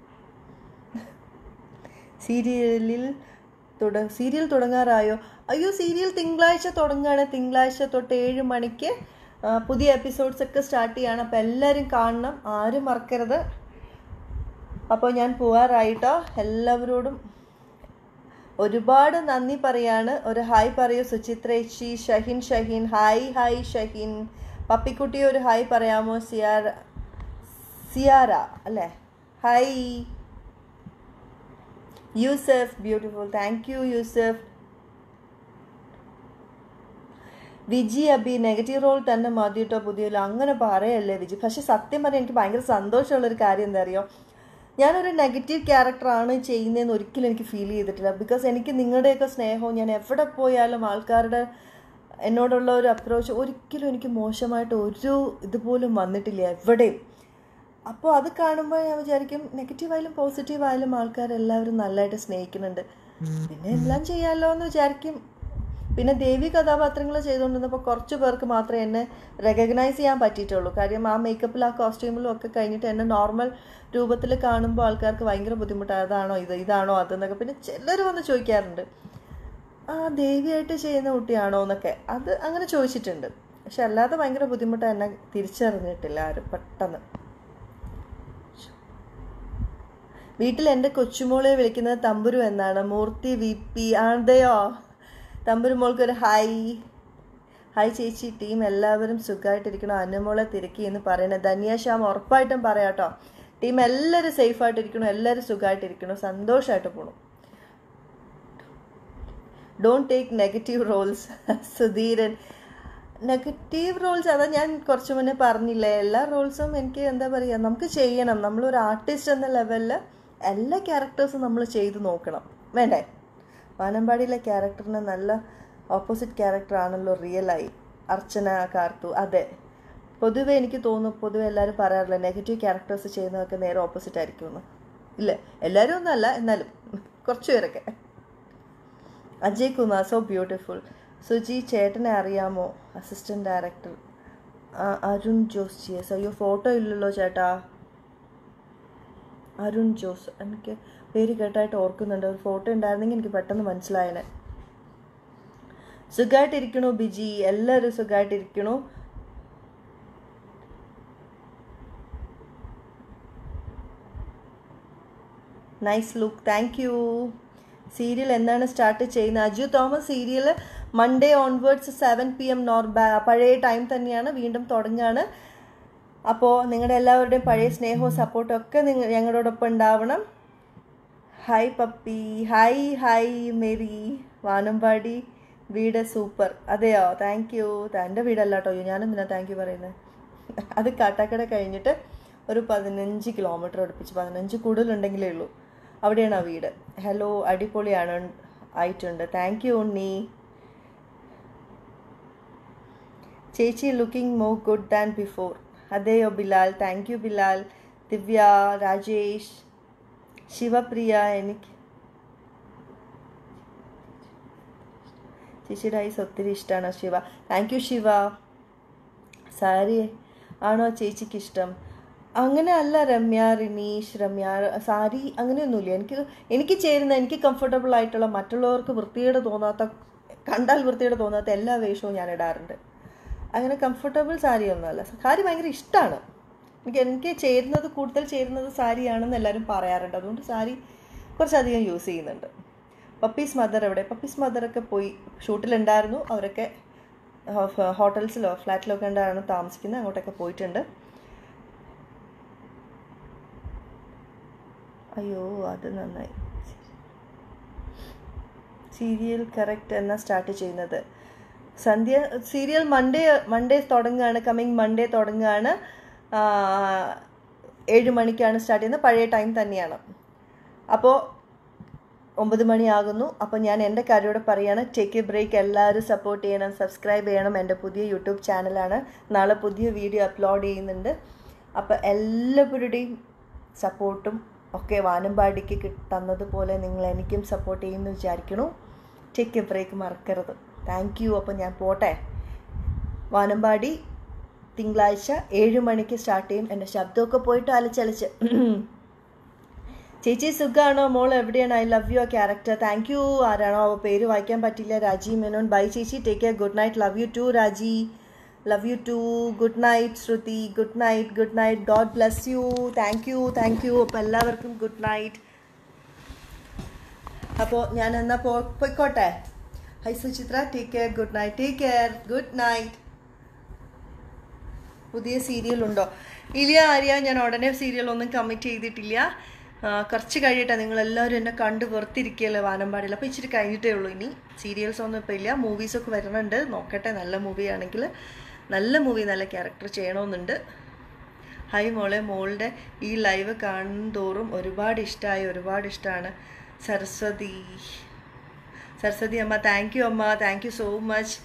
സീരിയലിൽ തുട സീരിയൽ തുടങ്ങാറായോ അയ്യോ സീരിയൽ തിങ്കളാഴ്ച തുടങ്ങുകയാണ് തിങ്കളാഴ്ച തൊട്ട് ഏഴ് മണിക്ക് ആ, പുതിയ എപ്പിസോഡ്സ് ഒക്കെ സ്റ്റാർട്ട് ചെയ്യാണ് അപ്പോൾ എല്ലാവരും കാണണം ആരും മറക്കരുത് അപ്പോൾ ഞാൻ പോവാറായിട്ടോ എല്ലാവരോടും ഒരുപാട് നന്ദി പറയാണ് ഒരു ഹായ് പറയൂ സുചിത്രേച്ചി ഷഹിൻ ഷഹിൻ ഹായ് ഹായ് ഷഹിൻ പപ്പിക്കുട്ടി ഒരു ഹായ് പറയാമോ സിയാര സിയാര അല്ലേ hi Yusuf beautiful thank you Yusuf Viji Abi negative role തന്നെ മതി കേട്ടോ പുതിയല്ലോ അങ്ങനെ പറയല്ലേ വിജി പക്ഷെ സത്യം പറഞ്ഞാൽ എനിക്ക് ഭയങ്കര സന്തോഷമുള്ളൊരു കാര്യം എന്താ അറിയോ ഞാനൊരു നെഗറ്റീവ് ക്യാരക്ടറാണ് ചെയ്യുന്നതെന്ന് ഒരിക്കലും എനിക്ക് ഫീൽ ചെയ്തിട്ടില്ല ബിക്കോസ് എനിക്ക് നിങ്ങളുടെയൊക്കെ സ്നേഹവും ഞാൻ എവിടെ പോയാലും ആൾക്കാരുടെ എന്നോടുള്ള ഒരു അപ്രോച്ച് ഒരിക്കലും എനിക്ക് മോശമായിട്ട് ഒരു ഇതുപോലും വന്നിട്ടില്ല എവിടെയും അപ്പോൾ അത് കാണുമ്പോൾ ഞാൻ വിചാരിക്കും നെഗറ്റീവ് ആയാലും പോസിറ്റീവ് ആയാലും ആൾക്കാരെല്ലാവരും നല്ലതായിട്ട് സ്നേഹിക്കുന്നുണ്ട് പിന്നെ എല്ലാം ചെയ്യാമല്ലോ എന്ന് വിചാരിക്കും പിന്നെ ദേവി കഥാപാത്രങ്ങൾ ചെയ്തുകൊണ്ടിരുന്നപ്പോൾ കുറച്ച് പേർക്ക് മാത്രമേ എന്നെ റെക്കഗ്നൈസ് ചെയ്യാൻ പറ്റിയിട്ടുള്ളൂ കാര്യം ആ മേക്കപ്പിൽ ആ കോസ്റ്റ്യൂമിലും ഒക്കെ കഴിഞ്ഞിട്ട് എന്നെ നോർമൽ രൂപത്തിൽ കാണുമ്പോൾ ആൾക്കാർക്ക് ഭയങ്കര ബുദ്ധിമുട്ടാണ് അതാണോ ഇത് ഇതാണോ അതെന്നൊക്കെ പിന്നെ ചിലർ വന്ന് ചോദിക്കാറുണ്ട് ആ ദേവിയായിട്ട് ചെയ്യുന്ന കുട്ടിയാണോ എന്നൊക്കെ അത് അങ്ങനെ ചോദിച്ചിട്ടുണ്ട് പക്ഷെ അല്ലാതെ ഭയങ്കര ബുദ്ധിമുട്ട് എന്നെ തിരിച്ചറിഞ്ഞിട്ടില്ല ആരും പെട്ടെന്ന് വീട്ടിൽ എൻ്റെ കൊച്ചുമോളെ വിളിക്കുന്നത് തമ്പുരു എന്നാണ് മൂർത്തി വി പി ആണതെയോ തമ്പുരു മോൾക്ക് ഒരു ഹായ് ഹായ് ചേച്ചി ടീം എല്ലാവരും സുഖമായിട്ടിരിക്കണം അനുമോളെ തിരക്കി എന്ന് പറയുന്നത് ധന്യ ശ്യാം ഉറപ്പായിട്ടും പറയാട്ടോ ടീം എല്ലാവരും സേഫായിട്ടിരിക്കണം എല്ലാവരും സുഖമായിട്ടിരിക്കണം സന്തോഷമായിട്ട് പോകണം don't take negative roles Sudheeran negative roles അതാ ഞാൻ കുറച്ച് മുന്നേ പറഞ്ഞില്ലേ എല്ലാ റോൾസും എനിക്ക് എന്താ പറയുക നമുക്ക് ചെയ്യണം നമ്മളൊരു ആർട്ടിസ്റ്റ് എന്ന ലെവലിൽ എല്ലാ ക്യാരക്ടേഴ്സും നമ്മൾ ചെയ്തു നോക്കണം വേണ്ടേ വാനമ്പാടിയിലെ ക്യാരക്ടറിന് നല്ല ഓപ്പോസിറ്റ് ക്യാരക്ടർ ആണല്ലോ റിയലായി അർച്ചന കാർത്തു അതെ പൊതുവെ എനിക്ക് തോന്നുന്നു പൊതുവെ എല്ലാവരും പറയാറില്ല നെഗറ്റീവ് ക്യാരക്ടേഴ്സ് ചെയ്യുന്നതൊക്കെ നേരെ ഓപ്പോസിറ്റ് ആയിരിക്കുമെന്ന് ഇല്ല എല്ലാവരും ഒന്നല്ല എന്നാലും കുറച്ച് പേരൊക്കെ അജയ് കുമാർ സോ ബ്യൂട്ടിഫുൾ സുജി ചേട്ടനെ അറിയാമോ assistant director Arun Jose G S അയ്യോ ഫോട്ടോ ഇല്ലല്ലോ ചേട്ടാ അരുൺ ജോസ് എനിക്ക് പേര് കേട്ടായിട്ട് ഓർക്കുന്നുണ്ട് ഒരു ഫോട്ടോ ഉണ്ടായിരുന്നെങ്കിൽ എനിക്ക് പെട്ടെന്ന് മനസ്സിലായനെ സുഖമായിട്ടിരിക്കണു ബിജി എല്ലാവരും സുഖമായിട്ടിരിക്കണു nice look thank you serial എന്നാണ് സ്റ്റാർട്ട് ചെയ്യുന്നത് Aju Thomas serial Monday onwards seven P M നോർ പഴയ ടൈം തന്നെയാണ് വീണ്ടും തുടങ്ങുകയാണ് അപ്പോൾ നിങ്ങളുടെ എല്ലാവരുടെയും പഴയ സ്നേഹവും സപ്പോർട്ടും ഒക്കെ നിങ്ങൾ ഞങ്ങളോടൊപ്പം ഉണ്ടാവണം hi Pappi hi hi Mary Vanambadi വീട് സൂപ്പർ അതെയോ താങ്ക് യു എൻ്റെ വീടല്ല കേട്ടോ ഞാനും പിന്നെ താങ്ക് യു പറയുന്നത് അത് കാട്ടാക്കട കഴിഞ്ഞിട്ട് ഒരു പതിനഞ്ച് കിലോമീറ്റർ അടുപ്പിച്ച് പതിനഞ്ച് കൂടുതലുണ്ടെങ്കിലേ ഉള്ളൂ അവിടെയാണ് ആ വീട് ഹലോ അടിപൊളിയാണ് ആയിട്ടുണ്ട് താങ്ക് യു ഉണ്ണി ചേച്ചി looking more good than before അതെയോ ബിലാൽ താങ്ക് യു ബിലാൽ ദിവ്യ രാജേഷ് ശിവപ്രിയ എനിക്ക് ചേച്ചിയുടെ ഐസ് ഒത്തിരി ഇഷ്ടമാണ് ശിവ താങ്ക് യു ശിവ സാരി ആണോ ചേച്ചിക്ക് ഇഷ്ടം അങ്ങനെ അല്ല രമ്യ റിനീഷ് രമ്യ സാരി അങ്ങനെയൊന്നുമില്ല എനിക്ക് എനിക്ക് ചേരുന്ന എനിക്ക് കംഫർട്ടബിൾ ആയിട്ടുള്ള മറ്റുള്ളവർക്ക് വൃത്തികേട് തോന്നാത്ത കണ്ടാൽ വൃത്തികേട് തോന്നാത്ത എല്ലാ വേഷവും ഞാൻ ഇടാറുണ്ട് അങ്ങനെ കംഫർട്ടബിൾ സാരിയൊന്നുമല്ല സാരി ഭയങ്കര ഇഷ്ടമാണ് എനിക്ക് എനിക്ക് ചേരുന്നത് കൂടുതൽ ചേരുന്നത് സാരിയാണെന്ന് എല്ലാവരും പറയാറുണ്ട് അതുകൊണ്ട് സാരി കുറച്ചധികം യൂസ് ചെയ്യുന്നുണ്ട് പപ്പീസ് മദർ എവിടെ പപ്പീസ് മദറൊക്കെ പോയി ഷൂട്ടിലുണ്ടായിരുന്നു അവരൊക്കെ ഹോട്ടൽസിലോ ഫ്ലാറ്റിലോ ഒക്കെ ഉണ്ടാണ് താമസിക്കുന്നത് അങ്ങോട്ടൊക്കെ പോയിട്ടുണ്ട് അയ്യോ അത് നന്നായി സീരിയൽ കറക്റ്റ് എന്നാ സ്റ്റാർട്ട് ചെയ്യുന്നത് സന്ധ്യ സീരിയൽ മൺഡേ മൺഡേ തുടങ്ങുകയാണ് കമ്മിങ് മൺഡേ തുടങ്ങുകയാണ് ഏഴ് മണിക്കാണ് സ്റ്റാർട്ട് ചെയ്യുന്നത് പഴയ ടൈം തന്നെയാണ് അപ്പോൾ ഒമ്പത് മണിയാകുന്നു അപ്പോൾ ഞാൻ എൻ്റെ കാര്യോട് പറയാണ് ടേക്ക് എ ബ്രേക്ക് എല്ലാവരും സപ്പോർട്ട് ചെയ്യണം സബ്സ്ക്രൈബ് ചെയ്യണം എൻ്റെ പുതിയ യൂട്യൂബ് ചാനലാണ് നാളെ പുതിയ വീഡിയോ അപ്ലോഡ് ചെയ്യുന്നുണ്ട് അപ്പോൾ എല്ലാവരുടെയും സപ്പോർട്ടും ഒക്കെ വാനമ്പാടിക്ക് തന്നതുപോലെ നിങ്ങൾ എനിക്കും സപ്പോർട്ട് ചെയ്യുമെന്ന് വിചാരിക്കണു ടേക്ക് എ ബ്രേക്ക് മറക്കരുത് താങ്ക് യു അപ്പം ഞാൻ പോട്ടെ വാനമ്പാടി തിങ്കളാഴ്ച ഏഴ് മണിക്ക് സ്റ്റാർട്ട് ചെയ്യും എൻ്റെ ശബ്ദമൊക്കെ പോയിട്ട് അലച്ചലച്ച് ചേച്ചി സുഖാണോ മോൾ എവിടെയാണ് ഐ ലവ് യു ആ ക്യാരക്ടർ താങ്ക് യു ആരാണോ പേര് വായിക്കാൻ പറ്റില്ല രാജി മേനോൻ ബൈ ചേച്ചി take care good night love you too Raji love you too good night Shruthi good night good night God bless you thank you thank you അപ്പോൾ എല്ലാവർക്കും ഗുഡ് നൈറ്റ് അപ്പോൾ ഞാൻ എന്നാൽ പോ പോയിക്കോട്ടെ hi Suchitra take care good night take care good night പുതിയ serial ഉണ്ടോ ഇല്ല ആര്യ ഞാൻ ഉടനെ സീരിയൽ ഒന്നും കമ്മിറ്റ് ചെയ്തിട്ടില്ല ആ, കുറച്ച് കഴിയട്ടെ നിങ്ങളെല്ലാവരും എന്നെ കണ്ട് വെറുത്തിരിക്കുകയല്ലേ വാനമ്പാടിയിൽ അപ്പോൾ ഇച്ചിരി കഴിഞ്ഞിട്ടേ ഉള്ളൂ ഇനി സീരിയൽസ് ഒന്നും ഇപ്പോൾ ഇല്ല മൂവീസൊക്കെ വരുന്നുണ്ട് നോക്കട്ടെ നല്ല മൂവി ആണെങ്കിൽ നല്ല മൂവി നല്ല ക്യാരക്ടർ ചെയ്യണമെന്നുണ്ട് ഹായ് മോളെ മോളുടെ ഈ ലൈവ് കാണും തോറും ഒരുപാട് ഇഷ്ടമായി ഒരുപാട് ഇഷ്ടമാണ് സരസ്വതി സരസ്വതി അമ്മ താങ്ക് യു അമ്മ thank you so much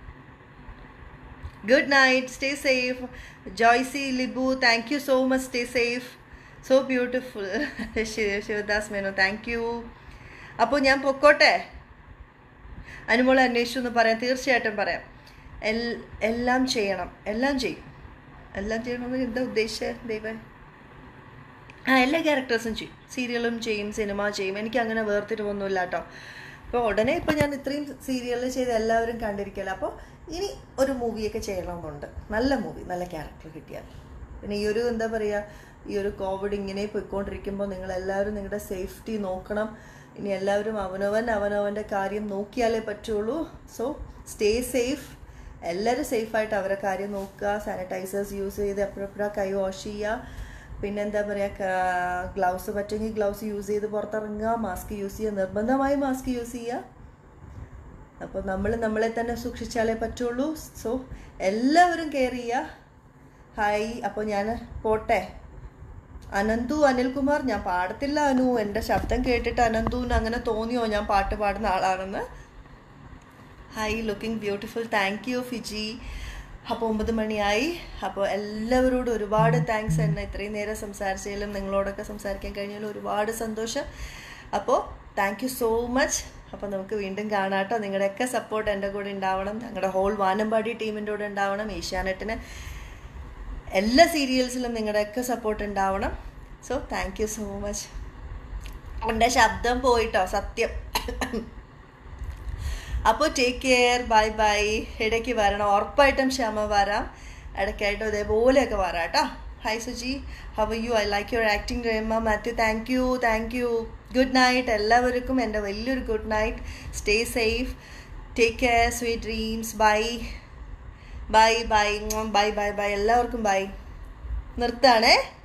good night stay safe Joicy Libu thank you so much stay safe so beautiful Shivadas Meno thank you അപ്പോൾ ഞാൻ പൊക്കോട്ടെ അനുമോളെ അന്വേഷിച്ചു എന്ന് പറയാം തീർച്ചയായിട്ടും പറയാം എൽ എല്ലാം ചെയ്യണം എല്ലാം ചെയ്യും എല്ലാം ചെയ്യണമെന്ന് എന്താ ഉദ്ദേശിച്ചത് ദൈവം ആ എല്ലാ ക്യാരക്ടേഴ്സും ചെയ്യും സീരിയലും ചെയ്യും സിനിമ ചെയ്യും എനിക്ക് അങ്ങനെ വേർതിരിവൊന്നുമില്ല കേട്ടോ അപ്പോൾ ഉടനെ ഇപ്പോൾ ഞാൻ ഇത്രയും സീരിയലിൽ ചെയ്ത് എല്ലാവരും കണ്ടിരിക്കല്ലോ അപ്പോൾ ഇനി ഒരു മൂവിയൊക്കെ ചെയ്യണമെന്നുണ്ട് നല്ല മൂവി നല്ല ക്യാരക്ടർ കിട്ടിയാൽ പിന്നെ ഈ ഒരു എന്താ പറയുക ഈ ഒരു കോവിഡ് ഇങ്ങനെ പോയിക്കൊണ്ടിരിക്കുമ്പോൾ നിങ്ങൾ എല്ലാവരും നിങ്ങളുടെ സേഫ്റ്റി നോക്കണം ഇനി എല്ലാവരും അവനവൻ അവനവൻ്റെ കാര്യം നോക്കിയാലേ പറ്റുള്ളൂ സോ സ്റ്റേ സേഫ് എല്ലാവരും സേഫായിട്ട് അവരെ കാര്യം നോക്കുക സാനിറ്റൈസേഴ്സ് യൂസ് ചെയ്ത് എപ്പോഴെപ്പോഴാ കൈ വാഷ് ചെയ്യുക പിന്നെ എന്താ പറയുക ഗ്ലൗസ് പറ്റുമെങ്കിൽ ഗ്ലൗസ് യൂസ് ചെയ്ത് പുറത്തിറങ്ങുക മാസ്ക് യൂസ് ചെയ്യുക നിർബന്ധമായി മാസ്ക് യൂസ് ചെയ്യുക അപ്പോൾ നമ്മൾ നമ്മളെ തന്നെ സൂക്ഷിച്ചാലേ പറ്റുള്ളൂ സോ എല്ലാവരും കെയർ ചെയ്യുക ഹായ് അപ്പോൾ ഞാൻ പോട്ടെ അനന്തു അനിൽകുമാർ ഞാൻ പാടത്തില്ല അനു എൻ്റെ ശബ്ദം കേട്ടിട്ട് അനന്തുവിന് അങ്ങനെ തോന്നിയോ ഞാൻ പാട്ട് പാടുന്ന ആളാണെന്ന് hi looking beautiful thank you Fiji അപ്പോൾ ഒമ്പത് മണിയായി അപ്പോൾ എല്ലാവരോടും ഒരുപാട് താങ്ക്സ് എന്നെ ഇത്രയും നേരം സംസാരിച്ചതിലും നിങ്ങളോടൊക്കെ സംസാരിക്കാൻ കഴിഞ്ഞാലും ഒരുപാട് സന്തോഷം അപ്പോൾ താങ്ക് യു സോ മച്ച് അപ്പോൾ നമുക്ക് വീണ്ടും കാണാട്ടോ നിങ്ങളുടെയൊക്കെ സപ്പോർട്ട് എൻ്റെ കൂടെ ഉണ്ടാവണം ഞങ്ങളുടെ ഹോൾ വാനമ്പാടി ടീമിൻ്റെ കൂടെ ഉണ്ടാവണം ഏഷ്യാനെറ്റിന് എല്ലാ സീരിയൽസിലും നിങ്ങളുടെയൊക്കെ സപ്പോർട്ട് ഉണ്ടാവണം so thank you so much എൻ്റെ ശബ്ദം പോയിട്ടോ സത്യം അപ്പോൾ ടേക്ക് കെയർ ബൈ ബൈ ഇടയ്ക്ക് വരണം ഉറപ്പായിട്ടും ക്ഷമ വരാം ഇടയ്ക്കായിട്ടും ഇതേപോലെയൊക്കെ വരാം കേട്ടോ hi Suji how you I like your acting Rema Mathew thank you thank you good night എല്ലാവർക്കും എൻ്റെ വലിയൊരു good night stay safe take care sweet dreams bye bye bye bye bye bye എല്ലാവർക്കും ബൈ നിർത്താണേ